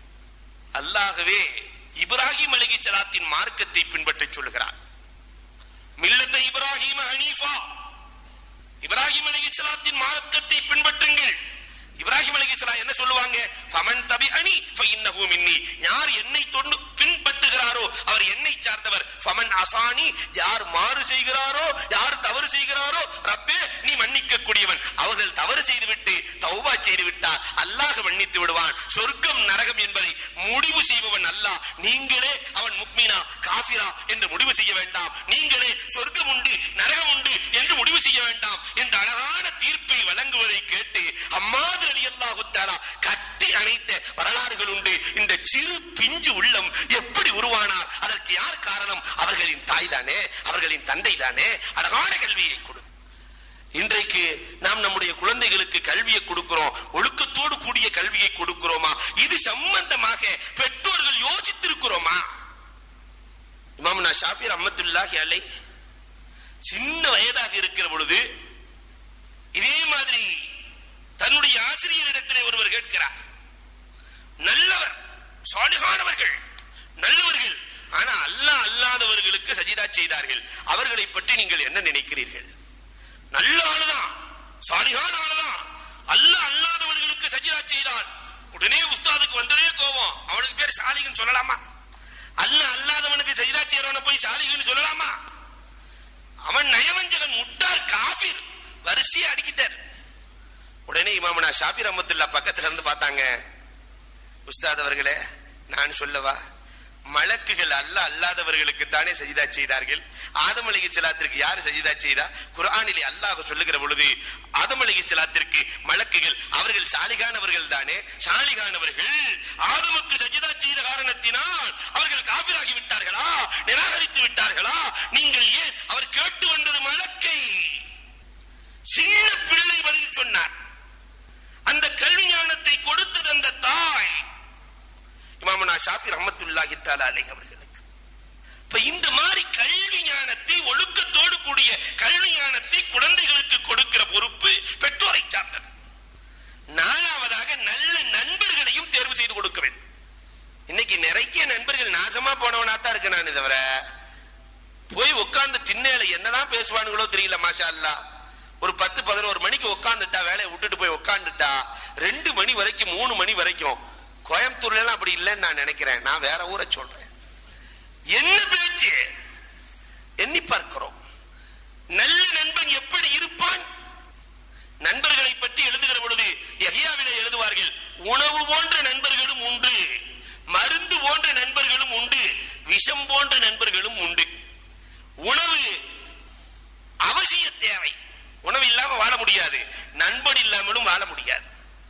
Speaker 1: அல்லாகவே இப்ராஹிம் அலிகி சலாத்தின் மார்க்கத்தை பின்பற்ற சொல்லுகிறார் மில்லத்தை இப்ராஹிம் ஹனீஃபா இப்ராஹிம் அலிகி சலாத்தின் மார்க்கத்தை பின்பற்றுங்கள் இப்ராஹிம் அலிகி சலாம் என்ன சொல்லுவாங்க ஃபமன் தபி அனி ஃபைன்னஹு மின்னி யார் என்னை தொண்டு பின்பற்றுகிறார் செய்கிறாரோ அவர் என்னை சார்ந்தவர் ஃபமன் அசானி யார் மாறு செய்கிறாரோ யார் தவறு செய்கிறாரோ ரப்பே நீ மன்னிக்க கூடியவன் அவர்கள் தவறு செய்துவிட்டு தௌபா செய்து விட்டார் அல்லாஹ் மன்னித்து விடுவான் சொர்க்கம் நரகம் என்பதை முடிவு செய்பவன் அல்லாஹ் நீங்களே அவன் முக்மீனா காஃபிரா என்று முடிவு செய்ய வேண்டாம் நீங்களே சொர்க்கம் உண்டு நரகம் உண்டு என்று முடிவு செய்ய வேண்டாம் என்ற அழகான தீர்ப்பை வழங்குவதை கேட்டு அம்மாதிரி அலி அல்லாஹு தஆலா கட்டி அணைத்த வரலாறுகள் உண்டு இந்த சிறு பிஞ்சு உள்ளம் எப்படி உருவானார் அதற்கு யார் காரணம் அவர்களின் தாய் தானே அவர்களின் தந்தை தானே அழகான கல்வியை கொடு இன்றைக்கு நாம் நம்முடைய குழந்தைகளுக்கு கல்வியை கொடுக்கிறோம் ஒழுக்கத்தோடு கூடிய கல்வியை கொடுக்கிறோமா இது சம்பந்தமாக பெற்றோர்கள் யோசித்திருக்கிறோமா இமாம் நான் ஷாஃபி ரஹ்மத்துல்லாஹி அலை சின்ன வயதாக இருக்கிற பொழுது இதே மாதிரி தன்னுடைய ஆசிரியரிடத்திலே ஒருவர் கேட்கிறார் நல்லவர் சாலிகானவர்கள் நல்லவர்கள் ஆனா அல்லாஹ் அல்லாதவர்களுக்கு சஜிதா செய்தார்கள் அவர்களை பற்றி நீங்கள் என்ன நினைக்கிறீர்கள் நல்ல ஆளுதான் சாலிகான ஆளுதான் அல்லாஹ் அல்லாதவர்களுக்கு சஜிதா செய்தான் உடனே உஸ்தாதுக்கு வந்ததே கோபம் அவனுக்கு பேர் சாலிகன் சொல்லலாமா அல்லாஹ் அல்லாதவனுக்கு சஜிதா செய்யறவன போய் சாலிகன் சொல்லலாமா அவன் நயவஞ்சகன் முட்டாள் காஃபிர் வரிசையை அடிக்கிட்டார் உடனே இமாமனா ஷாபி ரஹமத்துல்லா பக்கத்துல இருந்து பார்த்தாங்க உஸ்தாத் அவர்களே நான் சொல்லவா மலக்குகள் அல்ல அல்லாதவர்களுக்கு தானே சஜிதா செய்தார்கள் ஆதம் அலிகி சலாத்திற்கு யார் சஜிதா செய்தா குர்ஆனிலே அல்லாஹ் சொல்லுகிற பொழுது ஆதம் அலிகி சலாத்திற்கு மலக்குகள் அவர்கள் சாலிகானவர்கள் தானே சாலிகானவர்கள் ஆதமுக்கு சஜிதா செய்த காரணத்தினால் அவர்கள் காபிராகி விட்டார்களா நிராகரித்து விட்டார்களா நீங்கள் ஏன் அவர் கேட்டு வந்தது மலக்கை சின்ன பிள்ளை பதில் சொன்னார் அந்த கல்வி ஞானத்தை கொடுத்தது அந்த தாய் இமாமனா ஷாஃபி ரஹமத்துல்லாஹி தஆலா அலைஹி அவர்களுக்கு இப்ப இந்த மாதிரி கல்வி ஞானத்தை ஒழுக்கத்தோடு கூடிய கல்வி ஞானத்தை குழந்தைகளுக்கு கொடுக்கிற பொறுப்பு பெற்றோரை சார்ந்தது நாலாவதாக நல்ல நண்பர்களையும் தேர்வு செய்து கொடுக்க வேண்டும் இன்னைக்கு நிறைய நண்பர்கள் நாசமா போனவனா தான் இருக்கு நான் தவிர போய் உட்கார்ந்து திண்ணையில என்னதான் பேசுவானுங்களோ தெரியல மாஷா அல்லாஹ் ஒரு பத்து பதினோரு மணிக்கு உட்காந்துட்டா வேலையை விட்டுட்டு போய் உட்காந்துட்டா ரெண்டு மணி வரைக்கும் மூணு மணி வரைக்கும் கோயம்புத்தூர்ல எல்லாம் அப்படி இல்லைன்னு நான் நினைக்கிறேன் நான் வேற ஊரை சொல்றேன் என்ன பேச்சு எண்ணி பார்க்கிறோம் நல்ல நண்பன் எப்படி இருப்பான் நண்பர்களை பற்றி எழுதுகிற பொழுது யஹியாவிலே எழுதுவார்கள் உணவு போன்ற நண்பர்களும் உண்டு மருந்து போன்ற நண்பர்களும் உண்டு விஷம் போன்ற நண்பர்களும் உண்டு உணவு அவசிய தேவை உணவு இல்லாம வாழ முடியாது நண்பன் இல்லாமலும் வாழ முடியாது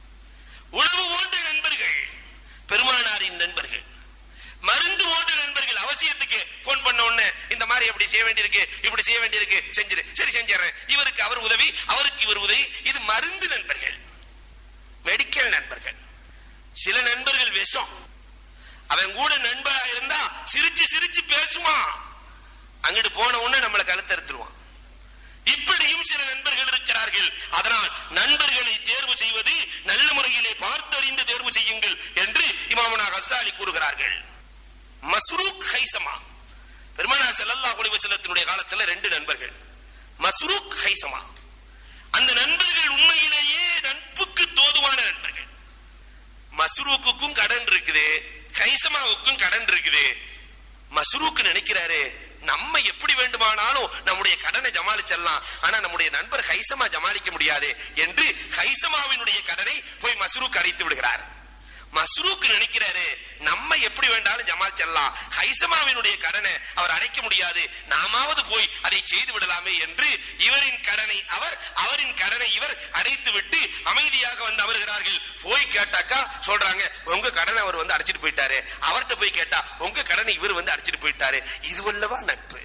Speaker 1: உணவு போன்ற நண்பர்கள் பெருமானாரின் நண்பர்கள் மருந்து போன்ற நண்பர்கள் அவசியத்துக்கு போன் பண்ண உடனே இந்த மாதிரி அப்படி செய்ய வேண்டியிருக்கு இப்படி செய்ய வேண்டியிருக்கு செஞ்சிரு சரி செஞ்சிடறேன் இவருக்கு அவர் உதவி அவருக்கு இவர் உதவி இது மருந்து நண்பர்கள் மெடிக்கல் நண்பர்கள் சில நண்பர்கள் விஷம் அவன் கூட நண்பரா இருந்தா சிரிச்சு சிரிச்சு பேசுவான் அங்கிட்டு போன உடனே நம்மளை கழுத்தறுத்துருவான் இப்படியும் சில நண்பர்கள் இருக்கிறார்கள் அதனால் நண்பர்களை தேர்வு செய்வது நல்ல முறையிலே பார்த்தறிந்து தேர்வு செய்யுங்கள் என்று இமாமனா ஹசாலி கூறுகிறார்கள் மஸ்ரூக் ஹைசமா பெருமானார் ஸல்லல்லாஹு அலைஹி வஸல்லத்தினுடைய காலத்துல ரெண்டு நண்பர்கள் மஸ்ரூக் ஹைசமா அந்த நண்பர்கள் உண்மையிலேயே நட்புக்கு தோதுவான நண்பர்கள் மஸ்ரூக்குக்கும் கடன் இருக்குது ஹைசமாவுக்கும் கடன் இருக்குது மஸ்ரூக் நினைக்கிறாரு நம்ம எப்படி வேண்டுமானாலும் நம்முடைய கடனை ஜமாளிச்சிடலாம் ஆனா நம்முடைய நண்பர் ஹைசமா ஜமாளிக்க முடியாது என்று ஹைசமாவினுடைய கடனை போய் மஸ்ரூக் அடைத்து விடுகிறார் மஸ்ரூக் நினைக்கிறாரு நம்ம எப்படி வேண்டாலும் ஜமாளிச்சிடலாம் ஹைசமாவினுடைய கடனை அவர் அடைக்க முடியாது நாமாவது போய் அதை செய்து விடலாமே என்று இவரின் கடனை அவர் அவரின் கடனை இவர் அடைத்து விட்டு அமைதியாக வந்து அமர்கிறார்கள் போய் கேட்டாக்கா சொல்றாங்க உங்க கடனை அவர் வந்து அடைச்சிட்டு போயிட்டாரு அவர்கிட்ட போய் கேட்டா உங்க கடனை இவர் வந்து அடைச்சிட்டு போயிட்டாரு இதுவல்லவா நட்பு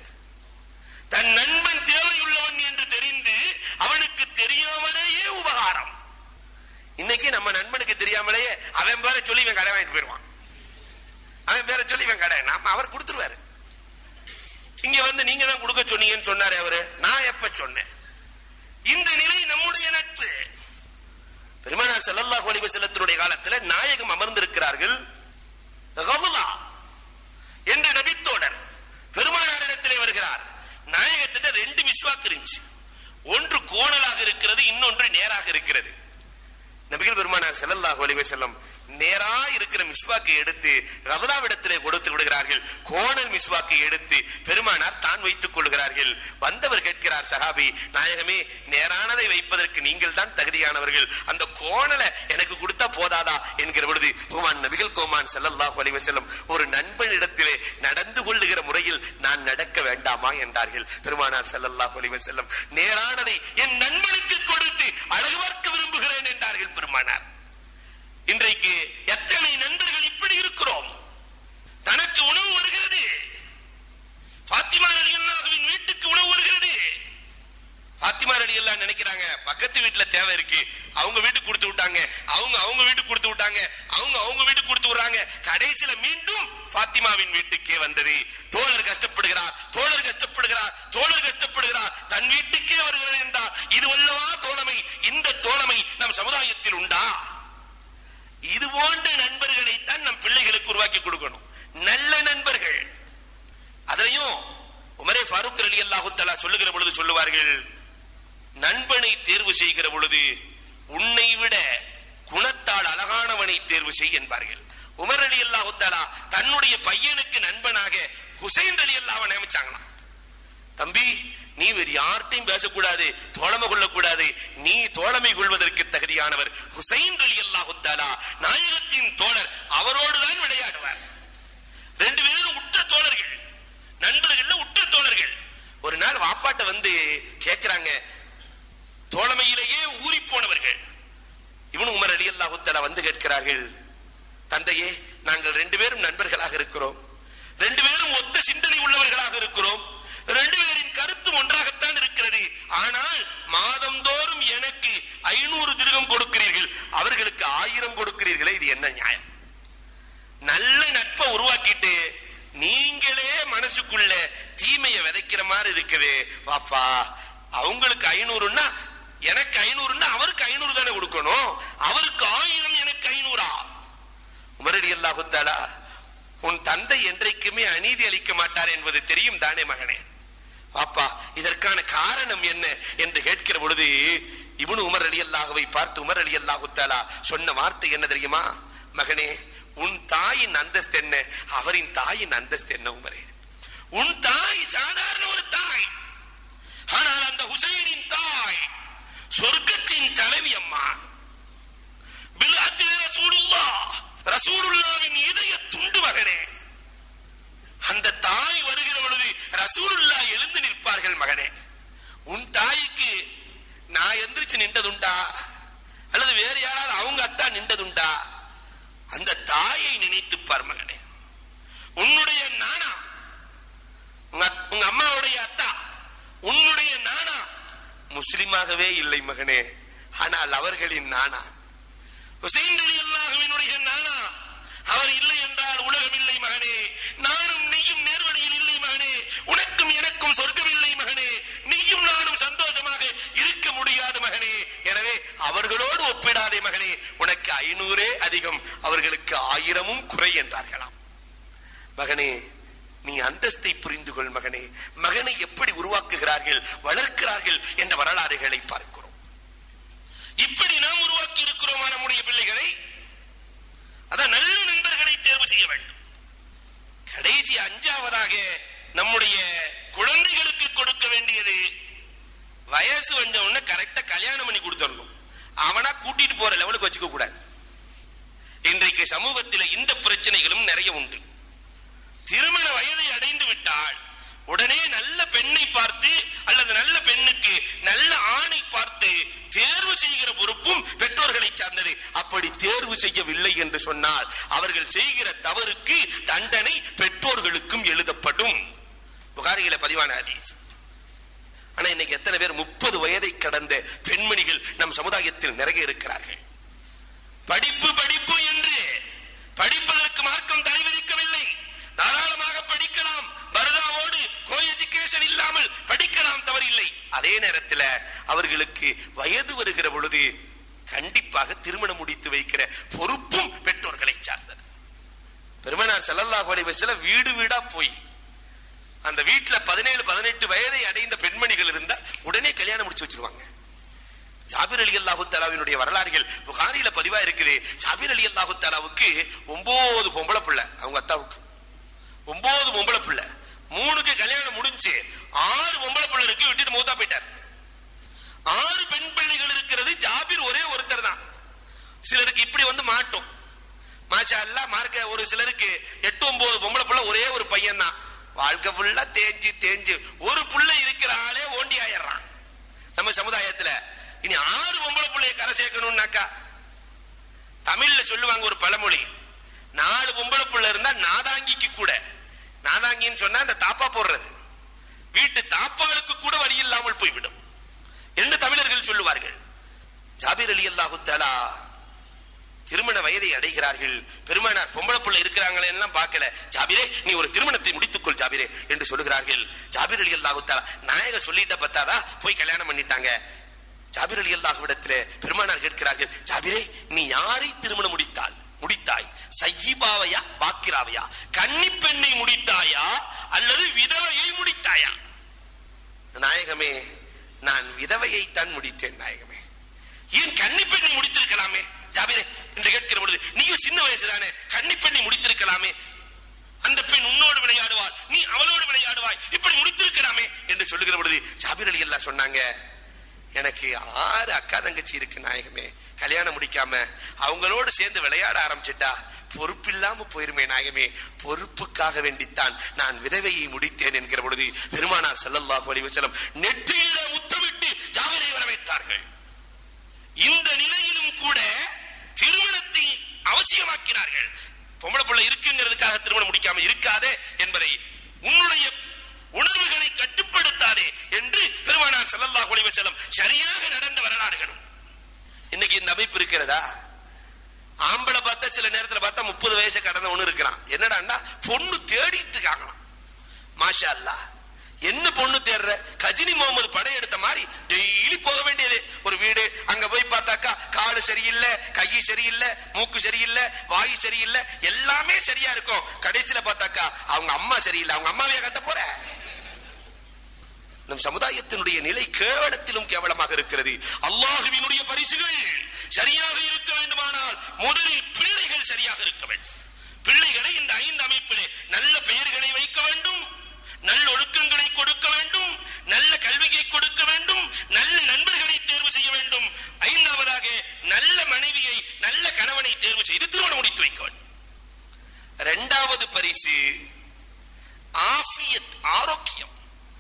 Speaker 1: தன் நண்பன் தேவையுள்ளவன் என்று தெரிந்து அவனுக்கு தெரியாமலேயே உபகாரம் இன்னைக்கு நம்ம நண்பனுக்கு தெரியாமலேயே அவன் பேரை சொல்லி இவன் கடை வாங்கிட்டு போயிடுவான் அவன் பேரை சொல்லி இவன் கடை நாம அவர் கொடுத்துருவாரு இங்க வந்து நீங்க தான் கொடுக்க சொன்னீங்கன்னு சொன்னாரு அவரு நான் எப்ப சொன்னேன் இந்த நிலை நம்முடைய நட்பு பெருமானார் ஸல்லல்லாஹு அலைஹி வஸல்லத்தினுடைய காலத்துல நாயகம் அமர்ந்திருக்கிறார்கள் கவுலா என்ற நபித்தோடர் பெருமானாரிடத்திலே வருகிறார் நாயகத்திட்ட ரெண்டு மிஸ்வாக் இருந்துச்சு ஒன்று கோணலாக இருக்கிறது இன்னொன்று நேராக இருக்கிறது நபிகள் பெருமானார் ஸல்லல்லாஹு அலைஹி வஸல்லம் நேரா இருக்கிற மிஸ்வாக்கை எடுத்து ரவலாவிடத்திலே கொடுத்து விடுகிறார்கள் கோணல் மிஸ்வாக்கை எடுத்து பெருமானார் தான் வைத்துக் கொள்கிறார்கள் வந்தவர் கேட்கிறார் சஹாபி நாயகமே நேரானதை வைப்பதற்கு நீங்கள் தான் தகுதியானவர்கள் அந்த கோணலை எனக்கு கொடுத்தா போதாதா என்கிற பொழுது கோமான் நபிகள் கோமான் ஸல்லல்லாஹு அலைஹி வஸல்லம் ஒரு நண்பனிடத்திலே நடந்து கொள்ளுகிற முறையில் நான் நடக்க வேண்டாமா என்றார்கள் பெருமானார் ஸல்லல்லாஹு அலைஹி வஸல்லம் நேரானதை என் நண்பனுக்கு கொடுத்து அழகு பார்க்க விரும்புகிறேன் என்றார்கள் பெருமானார் இன்றைக்கு எத்தனை நண்பர்கள் இப்படி இருக்கிறோம் தனக்கு உணவு வருகிறது பாத்திமா ரலியல்லாஹுவின் வீட்டுக்கு உணவு வருகிறது பாத்திமா ரலியல்லாஹு நினைக்கிறாங்க பக்கத்து வீட்டுல தேவை இருக்கு அவங்க வீட்டுக்கு கொடுத்து விட்டாங்க அவங்க அவங்க வீட்டுக்கு கொடுத்து விட்டாங்க அவங்க அவங்க வீட்டுக்கு கொடுத்து விடுறாங்க கடைசியில மீண்டும் பாத்திமாவின் வீட்டுக்கே வந்தது தோழர் கஷ்டப்படுகிறார் தோழர் கஷ்டப்படுகிறார் தோழர் கஷ்டப்படுகிறார் தன் வீட்டுக்கே வருகிறது என்றால் இது வல்லவா தோழமை இந்த தோழமை நம் சமுதாயத்தில் உண்டா இது போன்ற நண்பர்களைத்தான் நம் பிள்ளைகளுக்கு உருவாக்கி கொடுக்கணும் நல்ல நண்பர்கள் அதுலயும் உமரே ஃபாரூக் அலி அல்லாஹு தஆலா சொல்லுகிற பொழுது சொல்லுவார்கள் நண்பனை தேர்வு செய்கிற பொழுது உன்னை விட குணத்தால் அழகானவனை தேர்வு செய் என்பார்கள் உமர் அலி அல்லாஹு தஆலா தன்னுடைய பையனுக்கு நண்பனாக ஹுசைன் அலி அல்லாஹ் நியமிச்சாங்களாம் தம்பி நீ வேறு யார்ட்டையும் பேசக்கூடாது தோழமை கொள்ளக்கூடாது நீ தோழமை கொள்வதற்கு தகுதியானவர் ஹுசைன் அலி அல்லாஹு தஆலா நாயகத்தின் தோழர் அவரோடு தான் விளையாடுவார் ரெண்டு பேரும் உற்ற தோழர்கள் நண்பர்கள்ல உற்ற தோழர்கள் ஒரு நாள் வாப்பாட்ட வந்து கேக்குறாங்க தோழமையிலேயே ஊறி போனவர்கள் இவனு உமர் அலி அல்லாஹு தஆலா வந்து கேட்கிறார்கள் தந்தையே நாங்கள் ரெண்டு பேரும் நண்பர்களாக இருக்கிறோம் ரெண்டு பேரும் ஒத்த சிந்தனை உள்ளவர்களாக இருக்கிறோம் ரெண்டு பேரின் கருத்தும் ஒன்றாகத்தான் இருக்கிறது ஆனால் மாதந்தோறும் எனக்கு ஐநூறு திருகம் கொடுக்கிறீர்கள் அவர்களுக்கு ஆயிரம் கொடுக்கிறீர்களே இது என்ன நியாயம் நல்ல நட்பை உருவாக்கிட்டு நீங்களே மனசுக்குள்ள தீமையை விதைக்கிற மாதிரி இருக்குது பாப்பா அவங்களுக்கு ஐநூறுன்னா எனக்கு ஐநூறுன்னா அவருக்கு ஐநூறு தானே கொடுக்கணும் அவருக்கு ஆயிரம் எனக்கு ஐநூறா உமரடி அல்லாஹு தஆலா உன் தந்தை என்றைக்குமே அநீதி அளிக்க மாட்டார் என்பது தெரியும் தானே மகனே பாப்பா இதற்கான காரணம் என்ன என்று கேட்கிற பொழுது இவனு உமர் அலி அல்லாஹுவை பார்த்து உமர் அலி அல்லாஹு தஆலா சொன்ன வார்த்தை என்ன தெரியுமா மகனே உன் தாயின் அந்தஸ்து என்ன அவரின் தாயின் அந்தஸ்து என்ன உமரே உன் தாய் சாதாரண ஒரு தாய் ஆனால் அந்த ஹுசைனின் தாய் சொர்க்கத்தின் தலைவி அம்மா பில்அத்தில் ரசூலுல்லாஹ் ரசூலுல்லாவின் இதய துண்டு மகனே அந்த தாய் வருகிற பொழுது ரசூலுல்லா எழுந்து நிற்பார்கள் மகனே உன் தாய்க்கு நான் எந்திரிச்சு நின்றதுண்டா அல்லது வேறு யாராவது அவங்க அத்தா நின்றதுண்டா அந்த தாயை நினைத்துப்பார் மகனே உன்னுடைய நானா உங்க அத்- உங்க அம்மாவுடைய அத்தா உன்னுடைய நானா முஸ்லிமாகவே இல்லை மகனே ஆனால் அவர்களின் நானா ஹுசைன் அலி அல்லாஹுவினுடைய நானா அவர் இல்லை என்றால் உலகம் இல்லை மகனே நானும் நீயும் நேர்வழியில் இல்லை மகனே உனக்கும் எனக்கும் சொர்க்கம் இல்லை மகனே நீயும் நானும் சந்தோஷமாக இருக்க முடியாது மகனே எனவே அவர்களோடு ஒப்பிடாதே மகனே உனக்கு ஐநூறே அதிகம் அவர்களுக்கு ஆயிரமும் குறை என்றார்களாம் மகனே நீ அந்தஸ்தை புரிந்து கொள் மகனே மகனை எப்படி உருவாக்குகிறார்கள் வளர்க்கிறார்கள் என்ற வரலாறுகளை பார்க்கிறோம் இப்படி நாம் உருவாக்கி இருக்கிறோமா நம்முடைய பிள்ளைகளை அதான் நல்ல நண்பர்களை தேர்வு செய்ய வேண்டும் கடைசி அஞ்சாவதாக நம்முடைய குழந்தைகளுக்கு கொடுக்க வேண்டியது வயசு வந்த உடனே கரெக்டா கல்யாணம் பண்ணி கொடுத்துடணும் அவனா கூட்டிட்டு போற லெவலுக்கு வச்சுக்க கூடாது இன்றைக்கு சமூகத்தில் இந்த பிரச்சனைகளும் நிறைய உண்டு திருமண வயதை அடைந்து விட்டால் உடனே நல்ல பெண்ணை பார்த்து அல்லது நல்ல பெண்ணுக்கு நல்ல ஆணை பார்த்து தேர்வு செய்கிற பொறுப்பும் பெற்றோர்களை சார்ந்தது அப்படி தேர்வு செய்யவில்லை என்று சொன்னால் அவர்கள் செய்கிற தவறுக்கு தண்டனை பெற்றோர்களுக்கும் எழுதப்படும் புகாரிகள பதிவான ஹதீஸ் ஆனா இன்னைக்கு எத்தனை பேர் முப்பது வயதை கடந்த பெண்மணிகள் நம் சமுதாயத்தில் நிறைய இருக்கிறார்கள் படிப்பு படிப்பு என்று படிப்பதற்கு மார்க்கம் தடை விதிக்கவில்லை தாராளமாக படிக்கலாம் பரதாவோடு கோ எஜுகேஷன் இல்லாமல் படிக்கலாம் தவறில்லை அதே நேரத்தில் அவர்களுக்கு வயது வருகிற பொழுது கண்டிப்பாக திருமணம் முடித்து வைக்கிற பொறுப்பும் பெற்றோர்களை சார்ந்தது பெருமனார் ஸல்லல்லாஹு அலைஹி வஸல்லம் வீடு வீடா போய் அந்த வீட்டுல பதினேழு பதினெட்டு வயதை அடைந்த பெண்மணிகள் இருந்தா உடனே கல்யாணம் முடிச்சு வச்சிருவாங்க ஜாபிர் அலி அல்லாஹு தாலாவினுடைய வரலாறுகள் புகாரில பதிவா இருக்குது ஜாபிர் அலி அல்லாஹு தாலாவுக்கு ஒன்பது பொம்பளை பிள்ளை அவங்க அத்தாவுக்கு ஒன்பது பொம்பளை பிள்ளை மூணுக்கு கல்யாணம் முடிஞ்சு ஆறு பொம்பளை பிள்ளை இருக்கு விட்டுட்டு மூத்தா போயிட்டார் ஆறு பெண் பிள்ளைகள் இருக்கிறது ஜாபிர் ஒரே ஒருத்தர் தான் சிலருக்கு இப்படி வந்து மாட்டும் மாஷா அல்லா மார்க்க ஒரு சிலருக்கு எட்டு ஒன்பது பொம்பளை பிள்ளை ஒரே ஒரு பையன் தான் வாழ்க்கை ஃபுல்லா தேஞ்சு தேஞ்சு ஒரு புள்ள இருக்கிற ஆளே ஓண்டி ஆயிடுறான் நம்ம சமுதாயத்துல இனி ஆறு பொம்பளை பிள்ளைய கரை சேர்க்கணும்னாக்கா தமிழ்ல சொல்லுவாங்க ஒரு பழமொழி நாலு பொம்பளை பிள்ளை இருந்தா நாதாங்கிக்கு கூட நாதாங்கின்னு சொன்னா அந்த தாப்பா போடுறது வீட்டு தாப்பாளுக்கு கூட வழி இல்லாமல் போய்விடும் என்று தமிழர்கள் சொல்லுவார்கள் ஜாபீர் அலி அல்லாஹு தஆலா திருமண வயதை அடைகிறார்கள் பெருமானார் பொம்பளை புள்ள இருக்கிறாங்களே எல்லாம் பார்க்கல ஜாபிரே நீ ஒரு திருமணத்தை முடித்துக்கொள் ஜாபிரே என்று சொல்லுகிறார்கள் ஜாபிர் அலி அல்லாஹு தஆலா நாயக சொல்லிட்ட பத்தாதா போய் கல்யாணம் பண்ணிட்டாங்க ஜாபிர் அலி அல்லாஹ்விடத்துல பெருமானார் கேட்கிறார்கள் ஜாபிரே நீ யாரை திருமணம் முடித்தால் முடித்தாய் சையிபாவையா பாக்கிராவையா கன்னி பெண்ணை முடித்தாயா அல்லது விதவையை முடித்தாயா நாயகமே நான் விதவையை தான் முடித்தேன் நாயகமே ஏன் கன்னி பெண்ணை முடித்திருக்கலாமே ஜாபிரே என்று கேட்கிற பொழுது நீயும் சின்ன வயசுதானே கன்னி பெண்ணை முடித்திருக்கலாமே அந்த பெண் உன்னோடு விளையாடுவாள் நீ அவளோடு விளையாடுவாய் இப்படி முடித்திருக்கலாமே என்று சொல்லுகிற பொழுது ஜாபிர் அலி எல்லாம் சொன்னாங்க எனக்கு ஆறு அக்கா தங்கச்சி இருக்கு நாயகமே கல்யாணம் முடிக்காம அவங்களோடு சேர்ந்து விளையாட ஆரம்பிச்சிட்டா பொறுப்பு இல்லாம போயிருமே நாயகமே பொறுப்புக்காக வேண்டித்தான் நான் விதவையை முடித்தேன் என்கிற பொழுது பெருமானார் ஸல்லல்லாஹு அலைஹி வஸல்லம் நெற்றியில முத்தமிட்டு ஜாபிரை வரவேற்றார்கள் இந்த நிலையிலும் கூட திருமணத்தை அவசியமாக்கினார்கள் பொம்பளை பிள்ளை இருக்குங்கிறதுக்காக திருமணம் முடிக்காம இருக்காதே என்பதை உன்னுடைய உணர்வுகளை கட்டுப்படுத்தாதே என்று பெருமானார் ஸல்லல்லாஹு அலைஹி வஸல்லம் சரியாக நடந்த வரலாறுகளும் இன்னைக்கு இந்த அமைப்பு இருக்கிறதா ஆம்பளை பார்த்தா சில நேரத்துல பார்த்தா முப்பது வயசு கடந்த ஒண்ணு இருக்கிறான் என்னடான்னா பொண்ணு தேடிட்டு இருக்காங்களாம் மாஷா அல்லாஹ் என்ன பொண்ணு தேடுற கஜினி முகமது படையெடுத்த மாதிரி டெய்லி போக வேண்டியது ஒரு வீடு அங்க போய் பார்த்தாக்கா காலு சரியில்லை கை சரியில்லை மூக்கு சரியில்லை வாயு சரியில்லை எல்லாமே சரியா இருக்கும் கடைசியில பார்த்தாக்கா அவங்க அம்மா சரியில்லை அவங்க அம்மாவையா கட்ட போற நம் சமுதாயத்தினுடைய நிலை கேவலத்திலும் கேவலமாக இருக்கிறது அல்லாஹுவினுடைய பரிசுகள் சரியாக இருக்க வேண்டுமானால் முதலில் பிள்ளைகள் சரியாக இருக்க வேண்டும் பிள்ளைகளை இந்த ஐந்து அமைப்பிலே நல்ல பெயர்களை வைக்க வேண்டும் நல்ல ஒழுக்கங்களை கொடுக்க வேண்டும் நல்ல கல்வியை கொடுக்க வேண்டும் நல்ல நண்பர்களை தேர்வு செய்ய வேண்டும் ஐந்தாவதாக நல்ல மனைவியை நல்ல கணவனை தேர்வு செய்து திருமணம் முடித்து வைக்க வேண்டும் இரண்டாவது பரிசு ஆஃபியத் ஆரோக்கியம்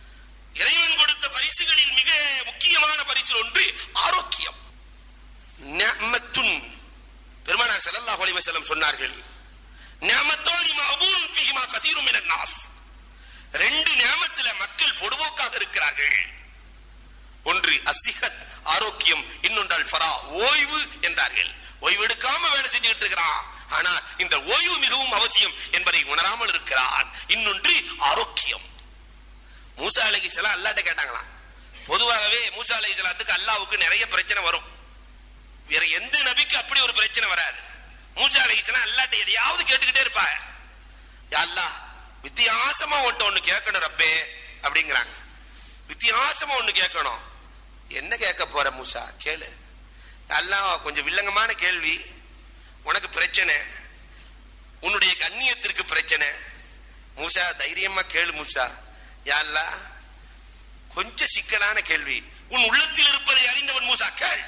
Speaker 1: இறைவன் கொடுத்த பரிசுகளில் மிக முக்கியமான பரிசு ஒன்று ஆரோக்கியம் நிஅமத்துன் பெருமானார் ஸல்லல்லாஹு அலைஹி வஸல்லம் சொன்னார்கள் நிஅமத்தானி மஅபூன் ஃபீஹிமா கஸீரும் மினன் நாஸ் ரெண்டு நியமத்துல மக்கள் பொடுபோக்காக இருக்கிறார்கள் ஒன்று அசிஹத் ஆரோக்கியம் இன்னொன்றால் ஃபரா ஓய்வு என்றார்கள் ஓய்வு எடுக்காம வேலை செஞ்சுக்கிட்டு இருக்கிறான் ஆனா இந்த ஓய்வு மிகவும் அவசியம் என்பதை உணராமல் இருக்கிறான் இன்னொன்று ஆரோக்கியம் மூசா அலைஹிஸ்ஸலாம் அல்லாட்ட கேட்டாங்களாம் பொதுவாகவே மூசா அலைஹிஸ்ஸலாத்துக்கு அல்லாஹ்வுக்கு நிறைய பிரச்சனை வரும் வேற எந்த நபிக்கு அப்படி ஒரு பிரச்சனை வராது மூசா அலைஹிஸ்ஸலாம் அல்லாட்ட எதையாவது கேட்டுக்கிட்டே இருப்பாங்க யா அல்லாஹ் வித்தியாசமா ஒன்று ஒண்ணு கேட்கணும் ரப்பே அப்படிங்கிறாங்க வித்தியாசமா ஒண்ணு கேட்கணும் என்ன கேட்க போற மூசா கேளு எல்லாம் கொஞ்சம் வில்லங்கமான கேள்வி உனக்கு பிரச்சனை உன்னுடைய கண்ணியத்திற்கு பிரச்சனை மூசா தைரியமா கேளு மூசா யாழ்லா கொஞ்சம் சிக்கலான கேள்வி உன் உள்ளத்தில் இருப்பதை அறிந்தவன் மூசா கேள்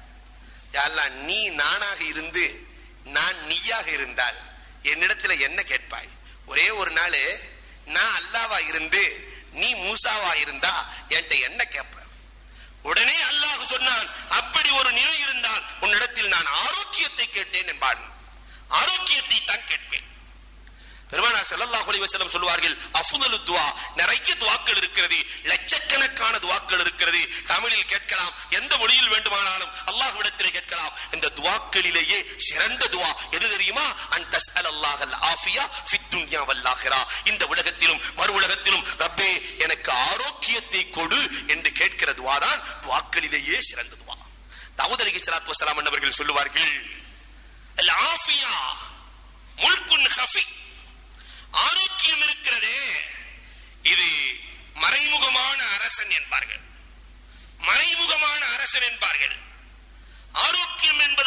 Speaker 1: யாழ்லா நீ நானாக இருந்து நான் நீயாக இருந்தால் என்னிடத்துல என்ன கேட்பாய் ஒரே ஒரு நாள் நான் அல்லாவா இருந்து நீ மூசாவா இருந்தா என்கிட்ட என்ன கேட்ப உடனே அல்லாஹ் சொன்னான் அப்படி ஒரு நிலை இருந்தால் உன்னிடத்தில் நான் ஆரோக்கியத்தை கேட்டேன் என்பான் ஆரோக்கியத்தை தான் கேட்பேன் பெருமானார் ஸல்லல்லாஹு அலைஹி வஸல்லம் சொல்வார்கள் அஃதலு துஆ நிறைய துஆக்கள் இருக்கிறது லட்சக்கணக்கான துஆக்கள் இருக்கிறது தமிழில் கேட்கலாம் எந்த மொழியில் வேண்டுமானாலும் அல்லாஹ்விடத்திலே கேட்கலாம் இந்த துஆக்களிலேயே சிறந்த துஆ எது தெரியுமா அன் தஸ்அல் அல்லாஹல் ஆஃபியா ஃபித் துன்யா வல் ஆகிரா இந்த உலகத்திலும் மறு உலகத்திலும் ரப்பே எனக்கு ஆரோக்கியத்தை கொடு என்று கேட்கிற துஆ தான் துஆக்களிலேயே சிறந்த துஆ தாவூத் அலைஹிஸ்ஸலாத்து வஸலாம் அவர்கள் சொல்லுவார்கள் அல் ஆஃபியா முல்குன் ஹஃபி ஆரோக்கியம் இருக்கிறதே இது மறைமுகமான அரசன் என்பார்கள் மறைமுகமான அரசன் என்பார்கள்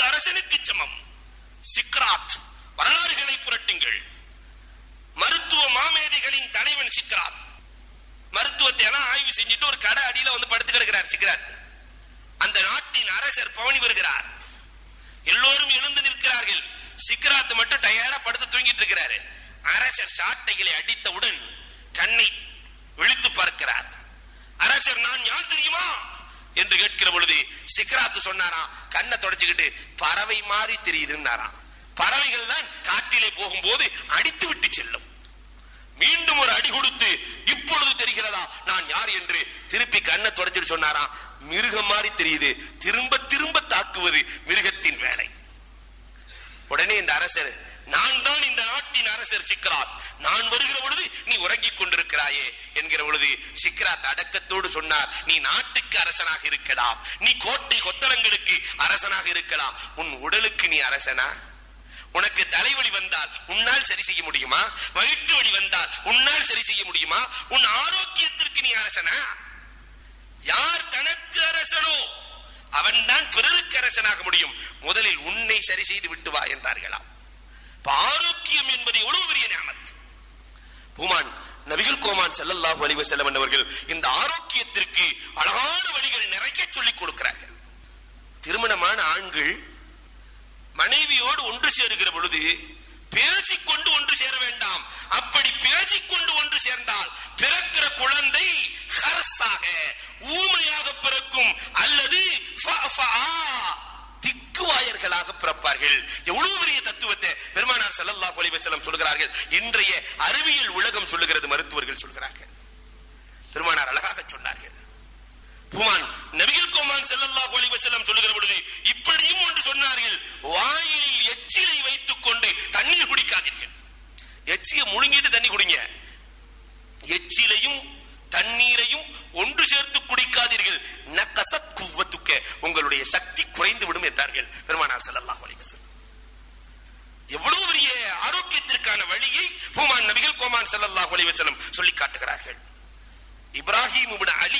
Speaker 2: அரசனுக்கு சமம் சிக்ராத் வரலாறுகளை புரட்டுங்கள் மருத்துவ மாமேதைகளின் தலைவன் சிக்ராத் மருத்துவத்தை எல்லாம் ஆய்வு செஞ்சுட்டு ஒரு கடை அடியில வந்து படுத்து கிடக்கிறார் சிக்ராத் அந்த நாட்டின் அரசர் பவனி வருகிறார் எல்லோரும் எழுந்து நிற்கிறார்கள் சிக்ராத் மட்டும் டயரா படுத்து தூங்கிட்டு இருக்கிறாரு அரசர் சாட்டைகளை அடித்தவுடன் கண்ணை விழித்து பார்க்கிறார் அரசர் நான் யார் தெரியுமா என்று கேட்கிற பொழுது சிக்ராத்து சொன்னாராம் கண்ணை தொடச்சுக்கிட்டு பறவை மாதிரி தெரியுதுன்னாராம் பறவைகள் தான் காட்டிலே போகும்போது அடித்து விட்டு செல்லும் மீண்டும் ஒரு அடி கொடுத்து இப்பொழுது தெரிகிறதா நான் யார் என்று திருப்பி கண்ணை தொடச்சிட்டு சொன்னாராம் மிருகம் மாதிரி தெரியுது திரும்ப திரும்ப தாக்குவது மிருகத்தின் வேலை உடனே இந்த அரசர் நான் தான் இந்த நாட்டின் அரசர் சிக்ராத் நான் வருகிற பொழுது நீ உறங்கிக் கொண்டிருக்கிறாயே என்கிற பொழுது சிக்ராத் அடக்கத்தோடு சொன்னார் நீ நாட்டுக்கு அரசனாக இருக்கலாம் நீ கோட்டை கொத்தளங்களுக்கு அரசனாக இருக்கலாம் உன் உடலுக்கு நீ அரசனா உனக்கு தலைவலி வந்தால் உன்னால் சரி செய்ய முடியுமா வயிற்று வலி வந்தால் உன்னால் சரி செய்ய முடியுமா உன் ஆரோக்கியத்திற்கு நீ அரசனா யார் தனக்கு அரசனோ அவன்தான் பிறருக்கு அரசனாக முடியும் முதலில் உன்னை சரி செய்து விட்டு வா என்றார்களாம் இப்ப ஆரோக்கியம் என்பது எவ்வளவு பெரிய நியமத் பூமான் நபிகள் கோமான் ஸல்லல்லாஹு அலைஹி வஸல்லம் அவர்கள் இந்த ஆரோக்கியத்திற்கு அழகான வழிகள் நிறைய சொல்லிக் கொடுக்கிறார்கள் திருமணமான ஆண்கள் மனைவியோடு ஒன்று சேருகிற பொழுது பேசிக்கொண்டு ஒன்று சேர வேண்டாம் அப்படி பேசிக்கொண்டு ஒன்று சேர்ந்தால் பிறக்கிற குழந்தை ஹர்ஸாக ஊமையாக பிறக்கும் அல்லது ஃபஅஃபஆ, திக்குவாயர்களாக பிறப்பார்கள் எவ்வளவு பெரிய தத்துவத்தை பெருமானார் ஸல்லல்லாஹு அலைஹி வஸல்லம் சொல்கிறார்கள் இன்றைய அறிவியல் உலகம் சொல்லுகிறது மருத்துவர்கள் சொல்கிறார்கள் பெருமானார் அழகாக சொன்னார்கள் புமான் நபிகள் கோமான் ஸல்லல்லாஹு அலைஹி வஸல்லம் சொல்லுகிற பொழுது இப்படியும் ஒன்று சொன்னார்கள் வாயிலில் எச்சிலை வைத்துக் கொண்டு தண்ணீர் குடிக்காதீர்கள் எச்சியை முழுங்கிட்டு தண்ணி குடிங்க எச்சிலையும் தண்ணீரையும் ஒன்று சேர்த்து குடிக்காதீர்கள் நக்கசத் குவ்வத்துக்க உங்களுடைய சக்தி குறைந்து விடும் என்றார்கள் பெருமானார் ஸல்லல்லாஹு அலைஹி வஸல்லம் எவ்வளவு பெரிய ஆரோக்கியத்திற்கான வழியை பூமான் நபிகள் கோமான் ஸல்லல்லாஹு அலைஹி வஸல்லம் சொல்லி காட்டுகிறார்கள் இப்ராஹிம் இப்னு அலி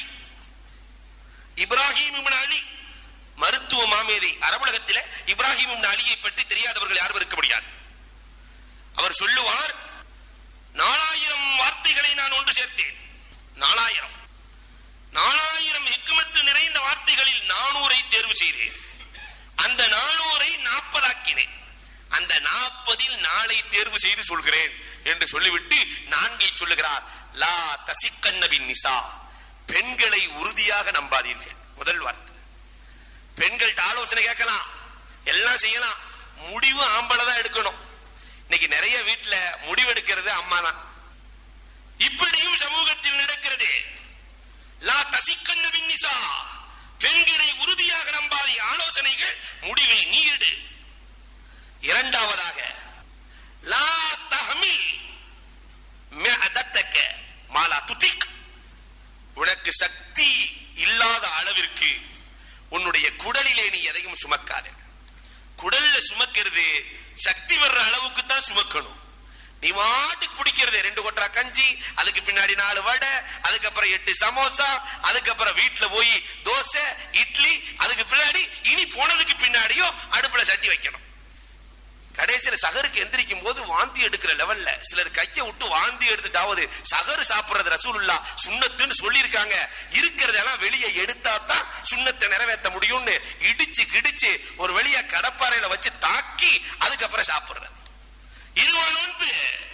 Speaker 2: இப்ராஹிம் இப்னு அலி மருத்துவ மாமேதை அரபுலகத்திலே இப்ராஹிம் இப்னு அலியை பற்றி தெரியாதவர்கள் யாரும் இருக்க முடியாது அவர் சொல்லுவார் நாலாயிரம் வார்த்தைகளை நான் ஒன்று சேர்த்தேன் நாலாயிரம் நாலாயிரம் ஹிக்மத்து நிறைந்த வார்த்தைகளில் நானூரை தேர்வு செய்தேன் அந்த நானூரை நாற்பதாக்கினேன் அந்த நாற்பதில் நாளை தேர்வு செய்து சொல்கிறேன் என்று சொல்லிவிட்டு நான்கை சொல்லுகிறார் லா தசிக்கன்னபின் நிசா பெண்களை உறுதியாக நம்பாதீர்கள் முதல் வார்த்தை பெண்கள்ட்ட ஆலோசனை கேட்கலாம் எல்லாம் செய்யலாம் முடிவு ஆம்பளை தான் எடுக்கணும் இன்னைக்கு நிறைய வீட்டுல முடிவெடுக்கிறது அம்மா தான் இப்படியும் சமூகத்தில் நடக்கிறது லா தசிக்கன்னபின் நிசா பெண்களை உறுதியாக நம்பாதே ஆலோசனைகள் முடிவை நீ எடு இரண்டாவதாக லா தஹமில் மிஅதத்தக மாலா துதிக் உனக்கு சக்தி இல்லாத அளவிற்கு உன்னுடைய குடலிலே நீ எதையும் சுமக்காத குடல்ல சுமக்கிறது சக்தி வர்ற அளவுக்கு தான் சுமக்கணும் நீ வாட்டுக்கு பிடிக்கிறது ரெண்டு கொட்டா கஞ்சி அதுக்கு பின்னாடி நாலு வடை அதுக்கப்புறம் எட்டு சமோசா அதுக்கப்புறம் வீட்டுல போய் தோசை இட்லி அதுக்கு பின்னாடி இனி போனதுக்கு பின்னாடியும் அடுப்புல சட்டி வைக்கணும் கடைசியில சகருக்கு எந்திரிக்கும் போது வாந்தி எடுக்கிற லெவல்ல சிலர் கையை விட்டு வாந்தி எடுத்துட்டாவது சகரு சாப்பிடுறது ரசூலுல்லா சுண்ணத்துன்னு சொல்லியிருக்காங்க இருக்கிறதெல்லாம் வெளியே எடுத்தா தான் சுண்ணத்தை நிறைவேற்ற முடியும்னு இடிச்சு கிடிச்சு ஒரு வெளிய கடப்பாறையில வச்சு தாக்கி அதுக்கப்புறம் சாப்பிடுறது இதுவா நோன்பு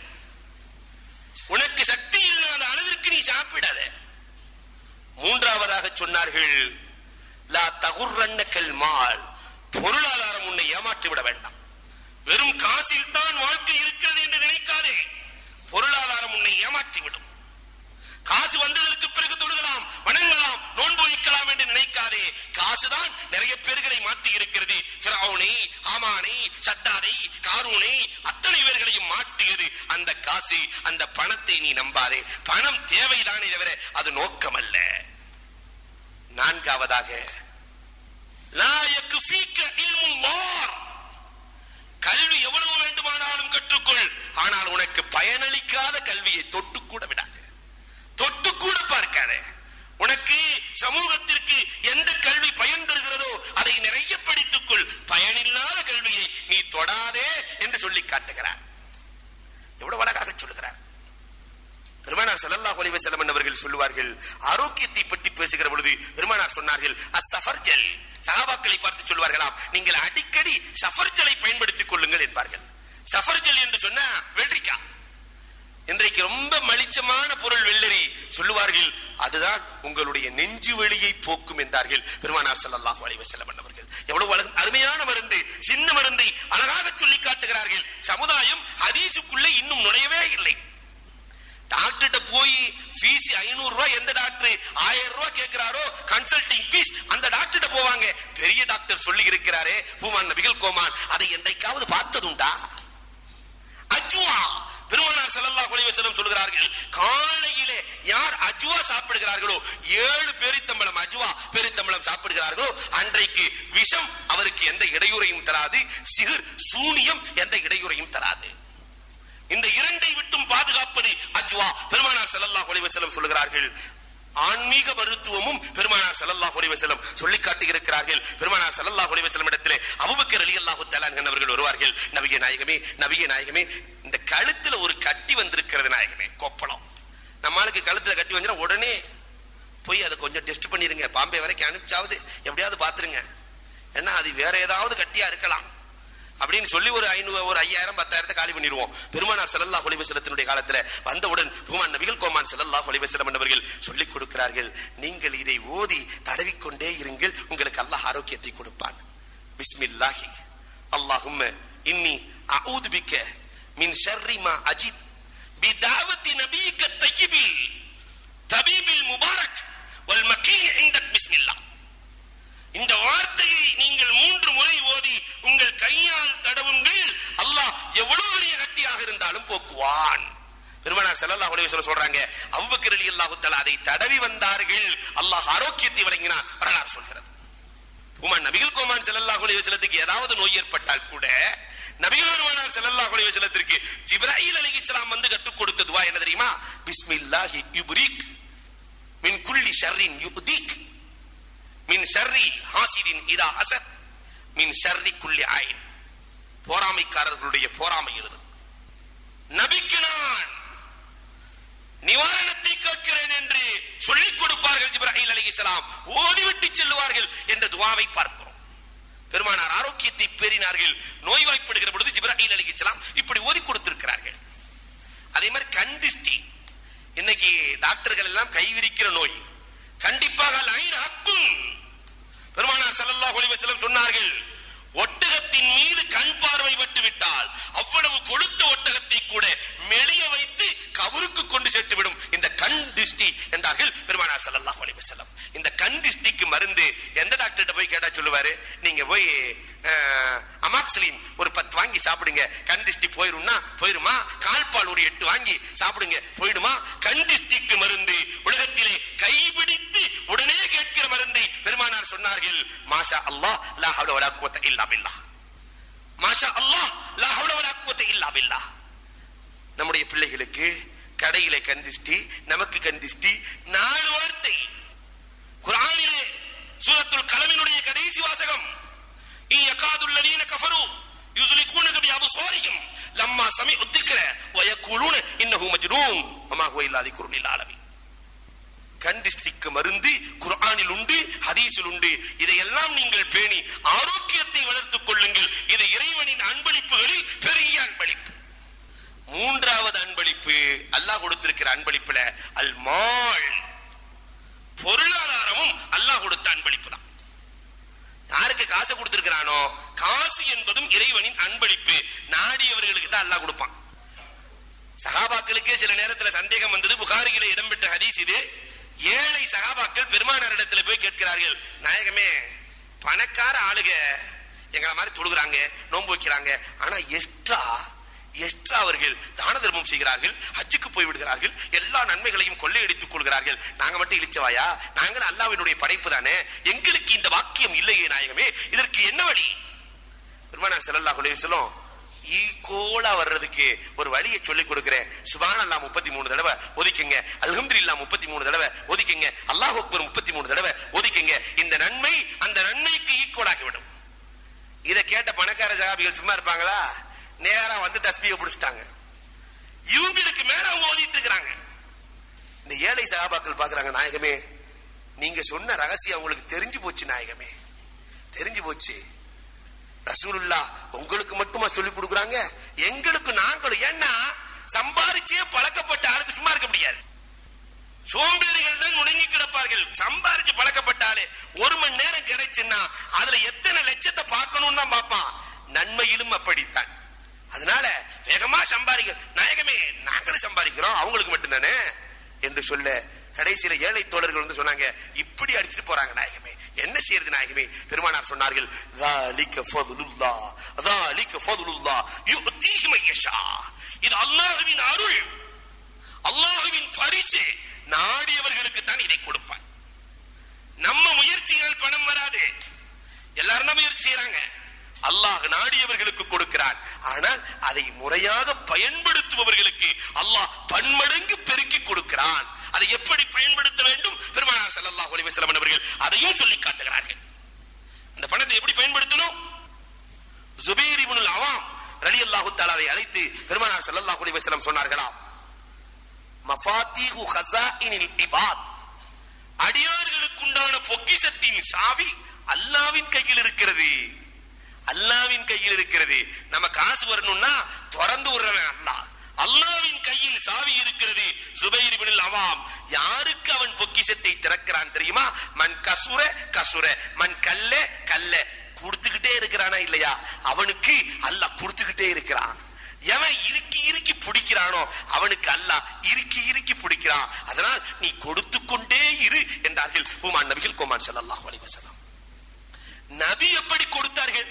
Speaker 2: உனக்கு சக்தி இல்லாத அளவிற்கு நீ சாப்பிடாத மூன்றாவதாக சொன்னார்கள் லா தகுர்ரன்னக்கல் மால் பொருளாதாரம் உன்னை ஏமாற்றி விட வேண்டாம் வெறும் காசில் தான் வாழ்க்கை இருக்கிறது என்று நினைக்காதே பொருளாதாரம் உன்னை ஏமாற்றி விடும் காசு வந்ததற்கு பிறகு தொழுகலாம் வணங்கலாம் நோன்பு வைக்கலாம் என்று நினைக்காதே காசுதான் நிறைய பேர்களை மாற்றி இருக்கிறது ஃபிரௌனை ஹாமானை சத்தாரை காரூனை அத்தனை பேர்களையும் மாற்றியது அந்த காசு அந்த பணத்தை நீ நம்பாதே பணம் தேவைதானே தவிர அது நோக்கம் அல்ல நான்காவதாக லா யக்ஃபீக இல்முல்லாஹ் கல்வி எவ்வளவு வேண்டுமானாலும் கற்றுக்கொள் ஆனால் உனக்கு பயனளிக்காத கல்வியை தொட்டு கூட விடாது தொட்டு கூட பார்க்காத உனக்கு சமூகத்திற்கு எந்த கல்வி பயன் தருகிறதோ அதை நிறைய படித்துக்கொள் பயனில்லாத சொல்லி காட்டுகிறார் எவ்வளவு அழகாக சொல்லுகிறார் பெருமானார் ஸல்லல்லாஹு அலைஹி வஸல்லம் அவர்கள் சொல்லுவார்கள் ஆரோக்கியத்தை பற்றி பேசுகிற பொழுது பெருமானார் சொன்னார்கள் அஸ்ஸஃபர்ஜல் சஹாபாக்களை பார்த்து சொல்வார்களாம் நீங்கள் அடிக்கடி சஃபர்ஜலை பயன்படுத்திக் கொள்ளுங்கள் என்பார்கள் சஃபர்ஜல் என்று சொன்னா வெள்ளரிக்காய் இன்றைக்கு ரொம்ப மலிச்சமான பொருள் வெள்ளரி சொல்லுவார்கள் அதுதான் உங்களுடைய நெஞ்சு வலியை போக்கும் என்றார்கள் பெருமானார் ஸல்லல்லாஹு அலைஹி வஸல்லம் அவர்கள் எவ்வளவு அழகு- அருமையான மருந்து சின்ன மருந்தை அழகாக சொல்லி காட்டுகிறார்கள் சமுதாயம் ஹதீஸுக்குள்ளே இன்னும் நுழையவே இல்லை டாக்டர்கிட்ட போய் ஃபீஸ் ஐநூறு ரூபாய் எந்த டாக்டர் ஆயிரம் ரூபாய் கேட்கிறாரோ கன்சல்டிங் ஃபீஸ் அந்த டாக்டர்கிட்ட போவாங்க பெரிய டாக்டர் சொல்லி இருக்கிறாரே பூமான் நபிகள் கோமான் அதை என்றைக்காவது பார்த்ததுண்டா அஜ்வா பெருமானார் ஸல்லல்லாஹு அலைஹி வஸல்லம் சொல்கிறார்கள் காலையிலே யார் அஜ்வா சாப்பிடுகிறார்களோ ஏழு பேரித்தம்பளம் அஜ்வா பேரித்தம்பளம் சாப்பிடுகிறார்களோ அன்றைக்கு விஷம் அவருக்கு எந்த இடையூறையும் தராது சிகிர் சூனியம் எந்த இடையூறையும் தராது இந்த இரண்டை விட்டும் பாதுகாப்பது அஜ்வா பெருமானார் ஸல்லல்லாஹு அலைஹி வஸல்லம் சொல்கிறார்கள் ஆன்மீக மருத்துவமும் பெருமானார் ஸல்லல்லாஹு அலைஹி வஸல்லம் சொல்லி காட்டி இருக்கிறார்கள் பெருமானார் ஸல்லல்லாஹு அலைஹி வஸல்லம் இடத்திலே அபூபக்கர் ரலியல்லாஹு தஆலா அவர்கள் வருவார்கள் நபியே நாயகமே நபியே நாயகமே இந்த கழுத்துல ஒரு கட்டி வந்திருக்கிறது நாயகமே கொப்பளம் நம்மளுக்கு கழுத்துல கட்டி வந்துனா உடனே போய் அதை கொஞ்சம் டெஸ்ட் பண்ணிருங்க பாம்பே வரைக்கும் அனுப்பிச்சாவது எப்படியாவது பாத்துருங்க ஏன்னா அது வேற ஏதாவது கட்டியா இருக்கலாம் அப்படின்னு சொல்லி ஒரு ஐநூறு ஒரு ஐயாயிரம் பத்தாயிரத்தை காலி பண்ணிடுவோம் பெருமானார் ஸல்லல்லாஹு அலைஹி வஸல்லத்தினுடைய காலத்துல வந்தவுடன் பூமான் நபிகள் கோமான் ஸல்லல்லாஹு அலைஹி வஸல்லம் என்பவர்கள் சொல்லிக் கொடுக்கிறார்கள் நீங்கள் இதை ஓதி தடவிக்கொண்டே இருங்கள் உங்களுக்கு அல்லாஹ் ஆரோக்கியத்தை கொடுப்பான் பிஸ்மில்லாஹி அல்லாஹும்ம இன்னி அஊது பிக்க மின் ஷர்ரி மா அஜித் பிதாவத்தி நபியிக்க தய்யிபில் தபீபில் முபாரக் வல் மக்கீன் இந்தக் பிஸ்மில்லாஹ் இந்த வார்த்தையை நீங்கள் மூன்று முறை ஓதி உங்கள் கையால் தடவுங்கள் அல்லாஹ் எவ்வளவு பெரிய கட்டியாக இருந்தாலும் போக்குவான் பெருமானார் ஸல்லல்லாஹு அலைஹி வஸல்லம் சொல்றாங்க அபூபக்கர் ரலியல்லாஹு தஆலா அதை தடவி வந்தார்கள் அல்லாஹ் ஆரோக்கியத்தை வழங்கினார் வரலாறு சொல்கிறது உமான் நபிகள் கோமான் ஸல்லல்லாஹு அலைஹி வஸல்லத்துக்கு ஏதாவது நோய் ஏற்பட்டால் கூட நபிகள் பெருமானார் ஸல்லல்லாஹு அலைஹி வஸல்லத்திற்கு ஜிப்ராயீல் அலைஹிஸ்ஸலாம் வந்து கற்றுக் கொடுத்த துவா என்ன தெரியுமா பிஸ்மில்லாஹி யுப்ரிக் மின் குல்லி ஷர்ரின் யுதீக் மின் ஷர்ரி ஹாசிதின் இதா அசத் மின் ஷர்ரி குல்லி ஆயின் போராமைக்காரர்களுடைய போராமை எழுது நபிக்கு நான் நிவாரணத்தை கேட்கிறேன் என்று சொல்லிக் கொடுப்பார்கள் ஜிப்ராஹில் அலைஹிஸ்ஸலாம் ஓடிவிட்டு செல்லுவார்கள் என்ற துவாவை பார்க்கிறோம் பெருமானார் ஆரோக்கியத்தை பெறினார்கள் நோய்வாய்ப்படுகிற பொழுது ஜிப்ராஹில் அலைஹிஸ்ஸலாம் இப்படி ஓதி கொடுத்திருக்கிறார்கள் அதே மாதிரி கண் திஷ்டி இன்னைக்கு டாக்டர்கள் எல்லாம் கைவிரிக்கிற நோய் கண்டிப்பாக லைன் ஹக்கும் பெருமானார் ஸல்லல்லாஹு அலைஹி வஸல்லம் சொன்னார்கள் ஒட்டகத்தின் மீது கண் பார்வை பட்டு விட்டால் அவ்வளவு கொழுத்த ஒட்டகத்தை கூட மெளிய வைத்து கபருக்கு கொண்டு சென்று விடும் இந்த கண் திருஷ்டி என்றார்கள் பெருமானார் ஸல்லல்லாஹு அலைஹி வஸல்லம் இந்த கண் திருஷ்டிக்கு மருந்து எந்த டாக்டர்கிட்ட போய் கேட்டா சொல்லுவாரு நீங்க போய் அஹ், அமாக்சிலின் ஒரு பத்து வாங்கி சாப்பிடுங்க கண் திருஷ்டி போயிரும்னா போயிருமா கால்பால் ஒரு எட்டு வாங்கி சாப்பிடுங்க போயிடுமா கண் திருஷ்டிக்கு மருந்து உலகத்திலே கைபிடித்து உடனே கேட்கிற மருந்தை பெருமானார் சொன்னார்கள் மாஷா அல்லாஹ் லா ஹவ்ல வலா குவத்த இல்லா பில்லாஹ் மாஷா அல்லாஹ் லா ஹவ்ல வலா குவத்த இல்லா பில்லாஹ் நம்முடைய பிள்ளைகளுக்கு கடையிலே கந்திஷ்டி நமக்கு கந்திஷ்டி நாலு வார்த்தை குர்ஆனிலே சூரத்துல் கலமினுடைய கடைசி வாசகம் இன் யகாதுல் லதீன கஃபரு யுஸ்லிகூனக பிஅப்சாரிஹிம் லம்மா சமிஉ الذிக்ர வயக்கூலூன இன்னஹு மஜ்னூன் வமா ஹுவ இல்லா ذிக்ருல் லில் ஆலமீன் கண்டிஸ்டிக்கு மருந்து குர்ஆனில் உண்டு ஹதீஸில் உண்டு இதையெல்லாம் நீங்கள் பேணி ஆரோக்கியத்தை வளர்த்துக் கொள்ளுங்கள் இது இறைவனின் அன்பளிப்புகளில் பெரிய அன்பளிப்பு மூன்றாவது அன்பளிப்பு அல்லாஹ் கொடுத்திருக்கிற அன்பளிப்புல அல் மால் பொருளாதாரமும் அல்லாஹ் கொடுத்த அன்பளிப்பு தான் யாருக்கு காசு கொடுத்திருக்கிறானோ காசு என்பதும் இறைவனின் அன்பளிப்பு நாடியவர்களுக்கு தான் அல்லாஹ் கொடுப்பான் சகாபாக்களுக்கே சில நேரத்துல சந்தேகம் வந்தது புகாரியில இடம்பெற்ற ஹதீஸ் இது ஏழை சகாபாக்கள் பெருமானார் இடத்துல போய் கேட்கிறார்கள் நாயகமே பணக்கார ஆளுக எங்களை மாதிரி தொழுகிறாங்க நோன்பு வைக்கிறாங்க ஆனா எக்ஸ்ட்ரா எக்ஸ்ட்ரா அவர்கள் தான தர்மம் செய்கிறார்கள் ஹஜ்ஜுக்கு போய் விடுகிறார்கள் எல்லா நன்மைகளையும் கொள்ளையடித்துக் கொள்கிறார்கள் நாங்க மட்டும் இழிச்சவாயா நாங்கள் அல்லாவினுடைய படைப்பு தானே எங்களுக்கு இந்த வாக்கியம் இல்லையே நாயகமே இதற்கு என்ன வழி பெருமானார் ஸல்லல்லாஹு அலைஹி வஸல்லம் ஈகோலா வர்றதுக்கு ஒரு வழியை சொல்லி கொடுக்கிறேன் சுபானல்லா முப்பத்தி மூணு தடவை ஒதுக்குங்க அல்ஹம்துலில்லாஹ் முப்பத்தி மூணு தடவை ஒதுக்குங்க அல்லாஹ் அக்பர் முப்பத்தி மூணு தடவை ஒதுக்குங்க இந்த நன்மை அந்த நன்மைக்கு ஈக்குவலாகி விடும் இதை கேட்ட பணக்கார சகாபிகள் சும்மா இருப்பாங்களா நேரா வந்து தஸ்பியை பிடிச்சிட்டாங்க இவங்களுக்கு மேல அவங்க ஓதிட்டு இருக்கிறாங்க இந்த ஏழை சகாபாக்கள் பாக்குறாங்க நாயகமே நீங்க சொன்ன ரகசியம் அவங்களுக்கு தெரிஞ்சு போச்சு நாயகமே தெரிஞ்சு போச்சு ரசூலுல்லா உங்களுக்கு மட்டுமா சொல்லி கொடுக்குறாங்க எங்களுக்கு நாங்களும் ஏன்னா சம்பாரிச்சே பழக்கப்பட்ட ஆளுக்கு சும்மா இருக்க முடியாது சோம்பேறிகள் தான் முடங்கி கிடப்பார்கள் சம்பாரிச்சு பழக்கப்பட்டாலே ஒரு மணி நேரம் கிடைச்சுன்னா அதுல எத்தனை லட்சத்தை பார்க்கணும்னு தான் பார்ப்பான் நன்மையிலும் அப்படித்தான் அதனால வேகமா சம்பாதிக்க நாயகமே நாங்களும் சம்பாதிக்கிறோம் அவங்களுக்கு மட்டும்தானே என்று சொல்ல கடைசியில ஏழை தோழர்கள் வந்து சொன்னாங்க இப்படி அடிச்சுட்டு போறாங்க நாயகமே என்ன செய்யறது நாயகமே பெருமானார் சொன்னார்கள் ذَلِكَ فَضْلُ اللَّهِ ذَلِكَ فَضْلُ اللَّهِ يُؤْتِيهِ مَن يَشَاءُ. இது அல்லாஹ்வின் அருள் அல்லாஹ்வின் பரிசு நாடியவர்களுக்கு தான் இதை கொடுப்பான் நம்ம முயற்சியால் பணம் வராது எல்லாரும் தான் முயற்சி செய்யறாங்க அல்லாஹ் நாடியவர்களுக்கு கொடுக்கிறான் ஆனால் அதை முறையாக பயன்படுத்துபவர்களுக்கு அல்லாஹ் பன்மடங்கு பெருக்கி கொடுக்கிறான் அதை எப்படி பயன்படுத்த வேண்டும் பெருமானார் ஸல்லல்லாஹு அலைஹி வஸல்லம் அவர்கள் அதையும் சொல்லி காட்டுகிறார்கள் அந்த பணத்தை எப்படி பயன்படுத்தணும் ஜுபைர் இப்னுல் அவாம் ரலியல்லாஹு தஆலாவை அழைத்து பெருமானார் ஸல்லல்லாஹு அலைஹி வஸல்லம் சொன்னார்களாம் மஃபாத்தீஹு ஹஸாயினில் இபாத் அடியார்களுக்குண்டான பொக்கிஷத்தின் சாவி அல்லாவின் கையில் இருக்கிறது அல்லாவின் கையில் இருக்கிறது நம்ம காசு வரணும்னா திறந்து விடுறவன் அல்லாஹ் அல்லாவின் கையில் சாவி இருக்கிறது சுபைர் இப்னுல் அவாம் யாருக்கு அவன் பொக்கிஷத்தை திறக்கிறான் தெரியுமா மன் கசுர கசுர மன் கல்ல கல்ல கொடுத்துக்கிட்டே இருக்கிறானா இல்லையா அவனுக்கு அல்லாஹ் கொடுத்துக்கிட்டே இருக்கிறான் எவன் இறுக்கி இறுக்கி பிடிக்கிறானோ அவனுக்கு அல்லாஹ் இறுக்கி இறுக்கி பிடிக்கிறான் அதனால் நீ கொடுத்து கொண்டே இரு என்றார்கள் உமான் நபிகள் கோமான் ஸல்லல்லாஹு அலைஹி வஸல்லம் நபி எப்படி கொடுத்தார்கள்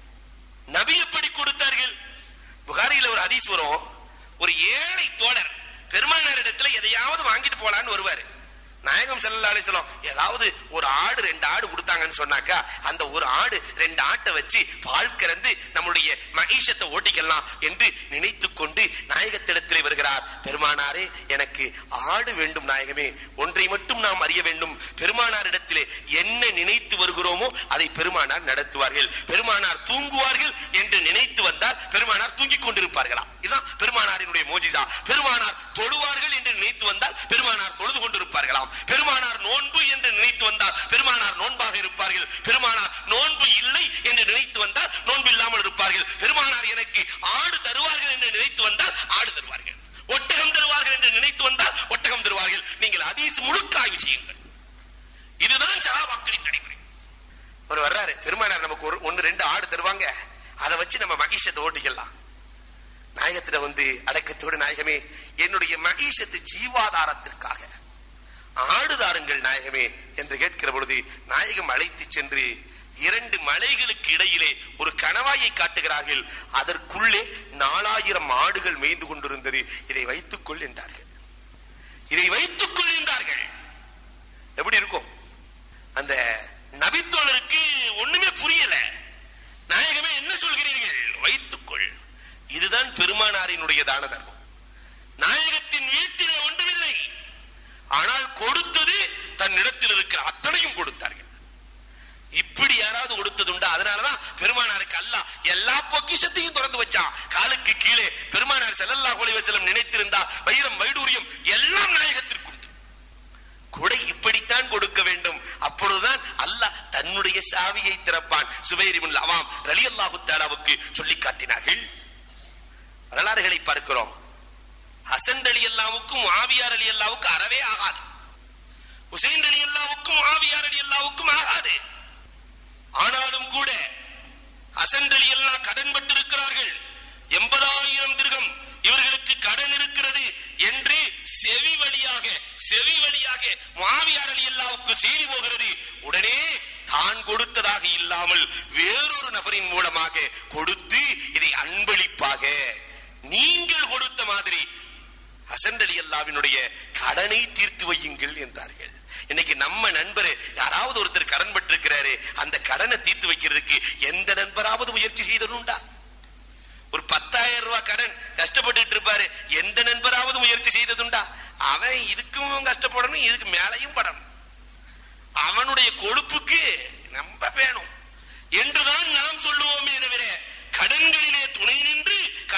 Speaker 2: நபி எப்படி கொடுத்தார்கள் புகாரியில ஒரு ஹதீஸ் வரும் ஒரு ஏழை தோழர் பெருமானார் இடத்துல எதையாவது வாங்கிட்டு போலான்னு வருவாரு நாயகம் ஸல்லல்லாஹு அலைஹி வஸல்லம் ஏதாவது ஒரு ஆடு ரெண்டு ஆடு கொடுத்தாங்கன்னு சொன்னாக்கா அந்த ஒரு ஆடு ரெண்டு ஆட்டை வச்சு பால் கறந்து நம்முடைய மகிஷத்தை ஓட்டிக்கலாம் என்று நினைத்து கொண்டு நாயகத்திடத்திலே வருகிறார் பெருமானாரே எனக்கு ஆடு வேண்டும் நாயகமே ஒன்றை மட்டும் நாம் அறிய வேண்டும் பெருமானாரிடத்திலே என்ன நினைத்து வருகிறோமோ அதை பெருமானார் நடத்துவார்கள் பெருமானார் தூங்குவார்கள் என்று நினைத்து வந்தால் பெருமானார் தூங்கிக் கொண்டிருப்பார்களாம் இதுதான் பெருமானாரினுடைய மோஜிசா பெருமானார் தொழுவார்கள் என்று நினைத்து வந்தால் பெருமானார் தொழுது கொண்டிருப்பார்களாம் பெருமானார் நோன்பு என்று நினைத்து வந்தால் பெருமானார் நோன்பாக இருப்பார்கள் பெருமானார் நோன்பு இல்லை என்று நினைத்து வந்தால் நோன்பு இல்லாமல் இருப்பார்கள் பெருமானார் எனக்கு ஆடு தருவார்கள் என்று நினைத்து வந்தால் ஆடு தருவார்கள் ஒட்டகம் தருவார்கள் என்று நினைத்து வந்தால் ஒட்டகம் தருவார்கள் நீங்கள் அதீஸ் முழுக்க ஆய்வு செய்யுங்கள் இதுதான் சகாபாக்களின் நடைமுறை அவர் வர்றாரு பெருமானார் நமக்கு ஒரு ஒன்னு ரெண்டு ஆடு தருவாங்க அதை வச்சு நம்ம மகிஷத்தை ஓட்டிக்கலாம் நாயகத்துல வந்து அடக்கத்தோடு நாயகமே என்னுடைய மகிஷத்து ஜீவாதாரத்திற்காக ஆடுதாருங்கள் நாயகமே என்று கேட்கிற பொழுது நாயகம் அழைத்து சென்று இரண்டு மலைகளுக்கு இடையிலே ஒரு கணவாயை காட்டுகிறார்கள் அதற்குள்ளே நாலாயிரம் ஆடுகள் மேய்ந்து கொண்டிருந்தது இதை வைத்துக்கொள் என்றார்கள் இதை வைத்துக்கொள் என்றார்கள் எப்படி இருக்கும் அந்த நபித்தோழருக்கு ஒண்ணுமே புரியல நாயகமே என்ன சொல்கிறீர்கள் வைத்துக்கொள் இதுதான் பெருமானாரினுடைய தான தர்மம் நாயகத்தின் வீட்டிலே ஒன்றுமில்லை ஆனால் கொடுத்தது தன்னிடத்தில் இருக்கிற அத்தனையும் கொடுத்தார்கள் இப்படி யாராவது கொடுத்ததுண்டா அதனாலதான் பெருமானாருக்கு அல்லாஹ் எல்லா பொக்கிஷத்தையும் திறந்து வச்சான் காலுக்கு கீழே பெருமானார் ஸல்லல்லாஹு அலைஹி வஸல்லம் நினைத்திருந்தா வைரம் வைடூரியம் எல்லாம் நாயகத்திற்கு உண்டு கொடை இப்படித்தான் கொடுக்க வேண்டும் அப்பொழுதுதான் அல்லாஹ் தன்னுடைய சாவியை திறப்பான் சுபைர் இப்னு அவாம் ரலியல்லாஹு தஆலாவுக்கு சொல்லி காட்டினார்கள் வரலாறுகளை பார்க்கிறோம் ஹசன் அலி அல்லாவுக்கும் ஆவியார் அலி அல்லாவுக்கும் அறவே ஆகாது ஹுசைன் அலி அல்லாவுக்கும் ஆவியார் அலி அல்லாவுக்கும் ஆகாது ஆனாலும் கூட ஹசன் அலி அல்லா கடன் பட்டிருக்கிறார்கள் எண்பதாயிரம் திருகம் இவர்களுக்கு கடன் இருக்கிறது என்று செவி வழியாக செவி வழியாக மாவியார் அலி அல்லாவுக்கு செய்தி போகிறது உடனே தான் கொடுத்ததாக இல்லாமல் வேறொரு நபரின் மூலமாக கொடுத்து இதை அன்பளிப்பாக நீங்கள் கொடுத்த மாதிரி ஹசன் அலி அல்லாவினுடைய கடனை தீர்த்து வையுங்கள் என்றார்கள் இன்னைக்கு நம்ம நண்பர் யாராவது ஒருத்தர் கடன் பட்டிருக்கிறாரு அந்த கடனை தீர்த்து வைக்கிறதுக்கு எந்த நண்பராவது முயற்சி செய்ததுண்டா ஒரு பத்தாயிரம் ரூபாய் கடன் கஷ்டப்பட்டுட்டு இருப்பாரு எந்த நண்பராவது முயற்சி செய்ததுண்டா அவன் இதுக்கும் கஷ்டப்படணும் இதுக்கு மேலையும் படணும் அவனுடைய கொழுப்புக்கு நம்ம வேணும் என்றுதான் நாம் சொல்லுவோமே தவிர கடன்களிலே துணை நின்று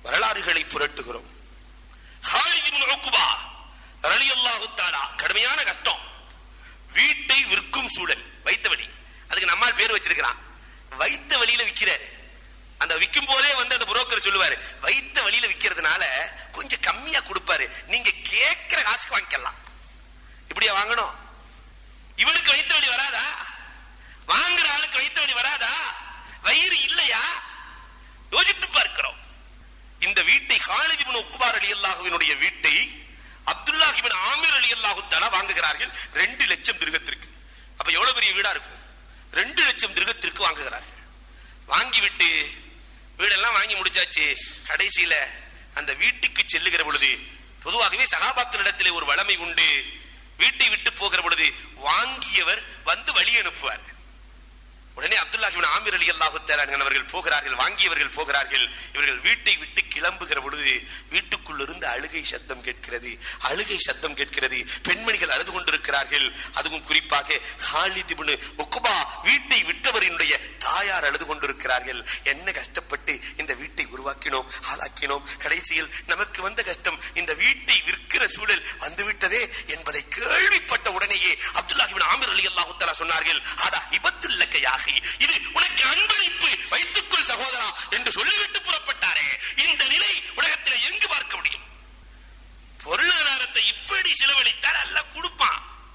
Speaker 2: வரலாறுகளை புரட்டுகிறோம் ஹாலித் இப்னு உக்பா ரலியல்லாஹு தஆலா கடுமையான கஷ்டம் வீட்டை விற்கும் சூழல் வைத்த வழி அதுக்கு நம்மால் பேர் வச்சிருக்கிறான் வைத்த வழியில விக்கிறாரு அந்த விற்கும் போதே வந்து அந்த புரோக்கர் சொல்லுவாரு வைத்த வழியில விக்கிறதுனால கொஞ்சம் கம்மியா கொடுப்பாரு நீங்க கேட்கிற காசுக்கு வாங்கிக்கலாம் இப்படியா வாங்கணும் இவனுக்கு வைத்த வழி வராதா வாங்குற ஆளுக்கு வைத்த வழி வராதா வயிறு இல்லையா யோசித்து பார்க்கிறோம் இந்த வீட்டை ஹாலித் இப்னு உக்பார் ரலியல்லாஹுவினுடைய வீட்டை அப்துல்லாஹ் இப்னு ஆமிர் ரலியல்லாஹு தஆலா வாங்குகிறார்கள் ரெண்டு லட்சம் திருகத்திற்கு அப்ப எவ்வளவு பெரிய வீடா இருக்கும் ரெண்டு லட்சம் திருகத்திற்கு வாங்குகிறார்கள் வாங்கிவிட்டு வீடெல்லாம் வாங்கி முடிச்சாச்சு கடைசியில அந்த வீட்டுக்கு செல்லுகிற பொழுது பொதுவாகவே சகாபாக்களிடத்திலே ஒரு வளமை உண்டு வீட்டை விட்டு போகிற பொழுது வாங்கியவர் வந்து வழி அனுப்புவார் உடனே அப்துல்லாஹ் இப்னு ஆமிர் அலி அல்லாஹு அவர்கள் போகிறார்கள் வாங்கியவர்கள் போகிறார்கள் இவர்கள் வீட்டை விட்டு கிளம்புகிற பொழுது வீட்டுக்குள் இருந்து அழுகை சத்தம் கேட்கிறது அழுகை சத்தம் கேட்கிறது பெண்மணிகள் அழுது கொண்டிருக்கிறார்கள் அதுவும் குறிப்பாக ஹாலித் இப்னு உக்பா வீட்டை விட்டவரினுடைய தாயார் அழுது கொண்டிருக்கிறார்கள் என்ன கஷ்டப்பட்டு இந்த வீட்டை உருவாக்கினோம் ஆளாக்கினோம் கடைசியில் நமக்கு வந்த கஷ்டம் இந்த வீட்டை விற்கிற சூழல் வந்துவிட்டதே என்பதை கேள்விப்பட்ட உடனேயே அப்துல்லாஹ் இப்னு ஆமிர் அலி அல்லாஹு தஆலா சொன்னார்கள் அதா இபத்துல்லக்க யாகி இது உனக்கு அன்பளிப்பு வைத்துக்கொள் சகோதரா என்று சொல்லிவிட்டு புறப்பட்டாரே இந்த நிலை உலகத்தில் எங்கு பார்க்க முடியும் பொருளாதாரத்தை இப்படி செலவழித்தால் அல்லாஹ் கொடுப்பான்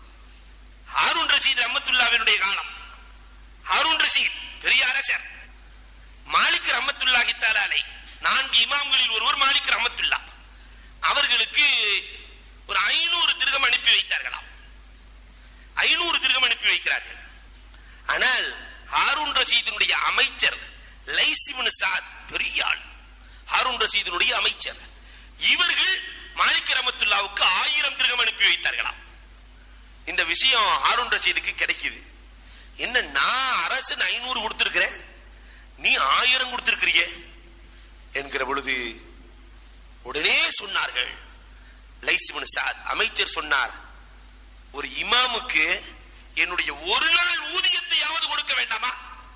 Speaker 2: ஹாரூன் ரஷீத் ரஹ்மத்துல்லாஹ்வினுடைய காலம் ஹாரூன் ரஷீத் பெரிய அரசர் மாலிக் ரஹ்மத்துல்லாஹி தஆலாலை நான்கு இமாம்களில் ஒருவர் மாலிக் ரஹ்மத்துல்லா அவர்களுக்கு ஒரு ஐநூறு திருகம் அனுப்பி வைத்தார்களாம் ஐநூறு திருகம் அனுப்பி வைக்கிறார்கள் ஆனால் ஹாரூன் ரஷீதினுடைய அமைச்சர் லைசிபின் சாத் பெரிய ஆள் ஹாரூன் ரஷீதினுடைய அமைச்சர் இவர்கள் மாலிக் ரஹமத்துல்லாவுக்கு ஆயிரம் திருகம் அனுப்பி வைத்தார்களாம் இந்த விஷயம் ஹாரூன் ரஷீதுக்கு கிடைக்குது என்ன நான் அரசன் ஐநூறு கொடுத்திருக்கிறேன் நீ ஆயிரம் கொடுத்திருக்கிறிய என்கிற பொழுது உடனே சொன்னார்கள் லைசிபின் சாத் அமைச்சர் சொன்னார் ஒரு இமாமுக்கு என்னுடைய ஒரு நாள் ஊதியத்தையாவது கொடுக்க வேண்டாமா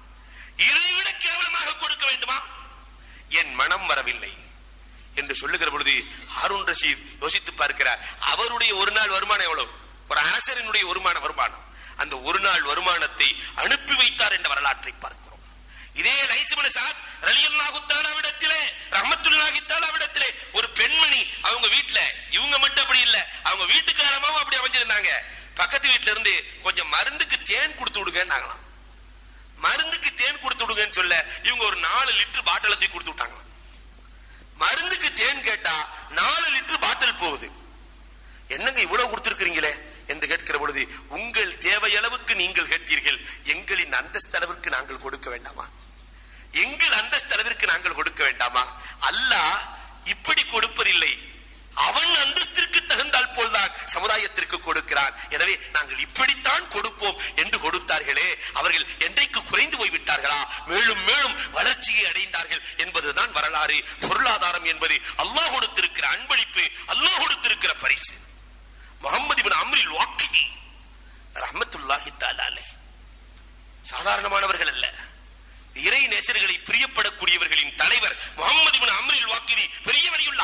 Speaker 2: இதைவிட கேவலமாக கொடுக்க வேண்டுமா என் மனம் வரவில்லை என்று சொல்லுகிற பொழுது ஹாரூன் ரஷீத் யோசித்து பார்க்கிறார் அவருடைய ஒரு நாள் வருமானம் எவ்வளவு ஒரு அரசரினுடைய வருமான வருமானம் அந்த ஒரு நாள் வருமானத்தை அனுப்பி வைத்தார் என்ற வரலாற்றை பார்க்கிறோம் இதே லைசிபன் சாத் ரலியல்லாஹு தஆலாவிடத்திலே ரஹ்மத்துல்லாஹி தஆலாவிடத்திலே ஒரு பெண்மணி அவங்க வீட்ல இவங்க மட்டும் அப்படி இல்ல அவங்க வீட்டுக்காரமாவும் அப்படி அமைஞ்சிருந்தாங்க பக்கத்து வீட்ல இருந்து கொஞ்சம் மருந்துக்கு தேன் கொடுத்து விடுங்கன்னாங்களாம் மருந்துக்கு தேன் கொடுத்து விடுங்கன்னு சொல்ல இவங்க ஒரு நாலு லிட்டர் பாட்டில தூக்கி கொடுத்து விட்டாங்களாம் மருந்துக்கு தேன் கேட்டா நாலு லிட்டர் பாட்டில் போகுது என்னங்க இவ்வளவு கொடுத்திருக்கிறீங்களே என்று கேட்கிற பொழுது உங்கள் தேவையளவுக்கு நீங்கள் கேட்டீர்கள் எங்களின் அந்தஸ்து அளவிற்கு நாங்கள் கொடுக்க வேண்டாமா எங்கள் அந்தஸ்து அளவிற்கு நாங்கள் கொடுக்க வேண்டாமா அல்லாஹ் இப்படி கொடுப்பதில்லை அவன் அந்தஸ்திற்கு தகுந்தால் போல்தான் சமுதாயத்திற்கு கொடுக்கிறான் எனவே நாங்கள் இப்படித்தான் கொடுப்போம் என்று கொடுத்தார்களே அவர்கள் என்றைக்கு குறைந்து போய் விட்டார்களா மேலும் மேலும் வளர்ச்சியை அடைந்தார்கள் என்பதுதான் வரலாறு பொருளாதாரம் என்பது அல்லாஹ் கொடுத்திருக்கிற அன்பளிப்பு அல்லாஹ் கொடுத்திருக்கிற பரிசு முகமது இப்னு அம்ரில் வாக்கிதி ரஹ்மத்துல்லாஹி தஆலாலே சாதாரணமானவர்கள் அல்ல இறை நேசர்களை பிரியப்படக்கூடியவர்களின் தலைவர் முகமது இப்னு அம்ரில் வாக்கிதி பெரிய வழியுள்ளா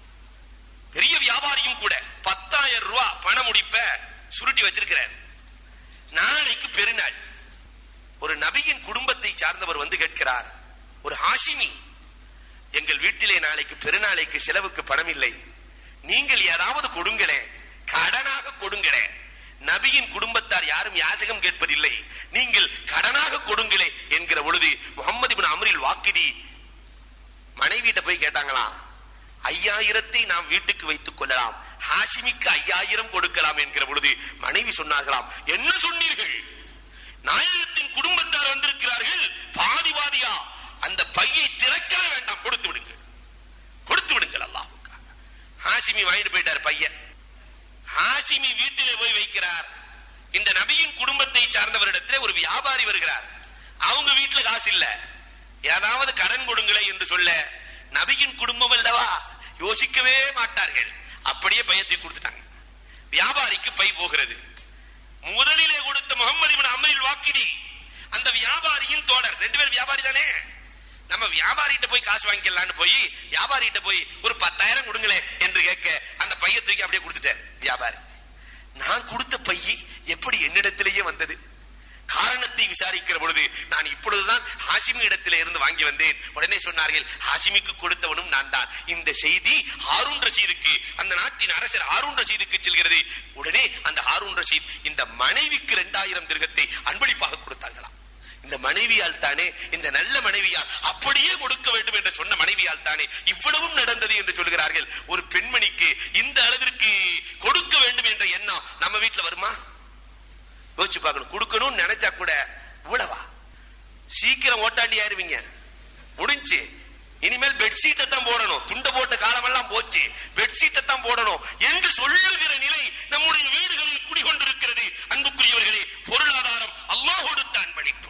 Speaker 2: பெரிய வியாபாரியும் கூட பத்தாயிரம் ரூபாய் பண முடிப்ப சுருட்டி வச்சிருக்கிறார் நாளைக்கு பெருநாள் ஒரு நபியின் குடும்பத்தை சார்ந்தவர் வந்து கேட்கிறார் ஒரு ஹாஷிமி எங்கள் வீட்டிலே நாளைக்கு பெருநாளைக்கு செலவுக்கு பணம் இல்லை நீங்கள் ஏதாவது கொடுங்களே கடனாக கொடுங்களே நபியின் குடும்பத்தார் யாரும் யாசகம் கேட்பதில்லை நீங்கள் கடனாக கொடுங்களே என்கிற பொழுது முகமது பின் அமரில் வாக்கிதி மனைவிட்ட போய் கேட்டாங்களாம் ஐயாயிரத்தை நாம் வீட்டுக்கு வைத்துக் கொள்ளலாம் ஹாஷிமிக்கு ஐயாயிரம் கொடுக்கலாம் என்கிற பொழுது மனைவி சொன்னார்களாம் என்ன சொன்னீர்கள் நாயகத்தின் குடும்பத்தார் வந்திருக்கிறார்கள் பாதி பாதியா அந்த பையை திறக்கவே வேண்டாம் கொடுத்து விடுங்கள் கொடுத்து விடுங்கள் அல்லாஹ்வுக்காக ஹாஷிமி வாங்கிட்டு போயிட்டார் பையன் ஹாஷிமி வீட்டிலே போய் வைக்கிறார் இந்த நபியின் குடும்பத்தை சார்ந்தவரிடத்திலே ஒரு வியாபாரி வருகிறார் அவங்க வீட்டுல காசு இல்ல ஏதாவது கடன் கொடுங்களே என்று சொல்ல நபியின் குடும்பம் அல்லவா யோசிக்கவே மாட்டார்கள் அப்படியே பையத்தை கொடுத்துட்டாங்க வியாபாரிக்கு பை போகிறது முதலிலே கொடுத்த முகமது இப்னு அம்ரில் வாக்கினி அந்த வியாபாரியின் தோழர் ரெண்டு பேர் வியாபாரி தானே நம்ம வியாபாரிகிட்ட போய் காசு வாங்கிக்கலாம்னு போய் வியாபாரிகிட்ட போய் ஒரு பத்தாயிரம் கொடுங்களே என்று கேட்க அந்த பைய தூக்கி அப்படியே கொடுத்துட்டார் வியாபாரி நான் கொடுத்த பைய எப்படி என்னிடத்திலேயே வந்தது காரணத்தை விசாரிக்கிற பொழுது நான் இப்பொழுதுதான் ஹாசிமி இடத்திலே இருந்து வாங்கி வந்தேன் உடனே சொன்னார்கள் ஹாசிமிக்கு கொடுத்தவனும் நான் தான் இந்த செய்தி ஹாரூன் ரஷீதுக்கு அந்த நாட்டின் அரசர் ஹாரூன் ரஷீதுக்கு செல்கிறது உடனே அந்த ஹாரூன் ரஷீத் இந்த மனைவிக்கு இரண்டாயிரம் திருகத்தை அன்பளிப்பாக கொடுத்தார்களாம் இந்த மனைவியால் தானே இந்த நல்ல மனைவியால் அப்படியே கொடுக்க வேண்டும் என்று சொன்ன மனைவியால் தானே இவ்வளவும் நடந்தது என்று சொல்கிறார்கள் ஒரு பெண்மணிக்கு இந்த அளவிற்கு கொடுக்க வேண்டும் என்ற எண்ணம் நம்ம வீட்டுல வருமா யோசிச்சு பார்க்கணும் கொடுக்கணும்னு நினைச்சா கூட இவ்வளவா சீக்கிரம் ஓட்டாண்டி ஆயிருவீங்க முடிஞ்சு இனிமேல் பெட்ஷீட்டை தான் போடணும் துண்டை போட்ட காலமெல்லாம் போச்சு பெட்ஷீட்டை தான் போடணும் என்று சொல்லுகிற நிலை நம்முடைய வீடுகளில் குடிகொண்டிருக்கிறது அன்புக்குரியவர்களே பொருளாதாரம் அல்லாஹ் கொடுத்த அன்பளிப்பு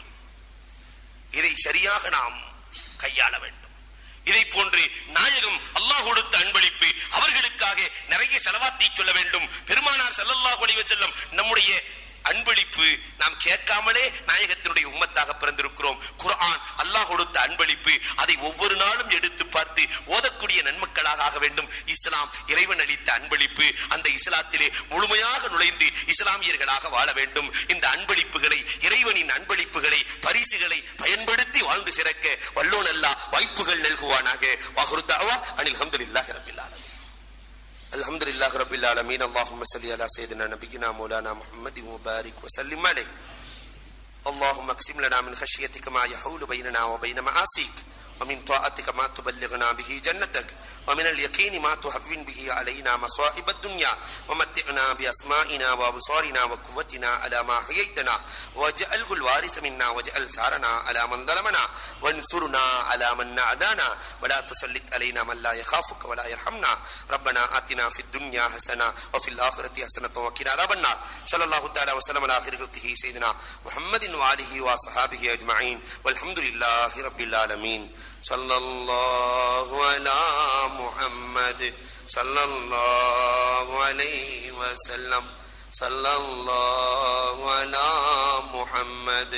Speaker 2: இதை சரியாக நாம் கையாள வேண்டும் இதை போன்று நாயகம் அல்லாஹ் கொடுத்த அன்பளிப்பு அவர்களுக்காக நிறைய செலவாத்தை சொல்ல வேண்டும் பெருமானார் ஸல்லல்லாஹு அலைஹி வஸல்லம் நம்முடைய அன்பளிப்பு நாம் கேட்காமலே நாயகத்தினுடைய உம்மத்தாக பிறந்திருக்கிறோம் குர்ஆன் அல்லாஹ் கொடுத்த அன்பளிப்பு அதை ஒவ்வொரு நாளும் எடுத்து பார்த்து ஓதக்கூடிய நன்மக்களாக ஆக வேண்டும் இஸ்லாம் இறைவன் அளித்த அன்பளிப்பு அந்த இஸ்லாத்திலே முழுமையாக நுழைந்து இஸ்லாமியர்களாக வாழ வேண்டும் இந்த அன்பளிப்புகளை இறைவனின் அன்பளிப்புகளை பரிசுகளை பயன்படுத்தி வாழ்ந்து சிறக்க வல்லோன் அல்லாஹ் வாய்ப்புகள் நல்குவானாக வாகுருத்தாவா அனில் அல்ஹம்துலில்லாஹி ரப்பில் ஆலமீன் الحمد لله رب العالمين اللهم صل على سيدنا نبينا مولانا محمد وبارك وسلم عليه اللهم اقسم لنا من خشيتك ما يحول بيننا وبين معاصيك ومن طاعتك ما تبلغنا به جنتك ومن اليقين ما تهون به علينا مصائب الدنيا ومتعنا بأسمائنا وأبصارنا وقوتنا على ما حييتنا واجعله الوارث منا واجعل ثارنا على من ظلمنا وانصرنا على من نعدانا ولا تسلط علينا من لا يخافك ولا يرحمنا ربنا آتنا في الدنيا حسنة وفي الآخرة حسنة وقنا عذاب النار صلى الله تعالى وسلم على آخر خلقه سيدنا محمد وآله وصحابه أجمعين والحمد لله رب العالمين صلى الله على محمد صلى الله عليه وسلم صلى الله على محمد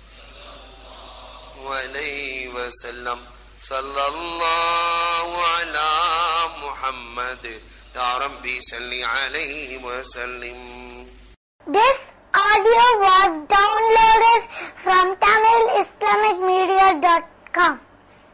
Speaker 2: عليه وسلم صلى الله على محمد يا ربي صل عليه وسلم
Speaker 3: This audio was downloaded from TamilIslamicMedia.com.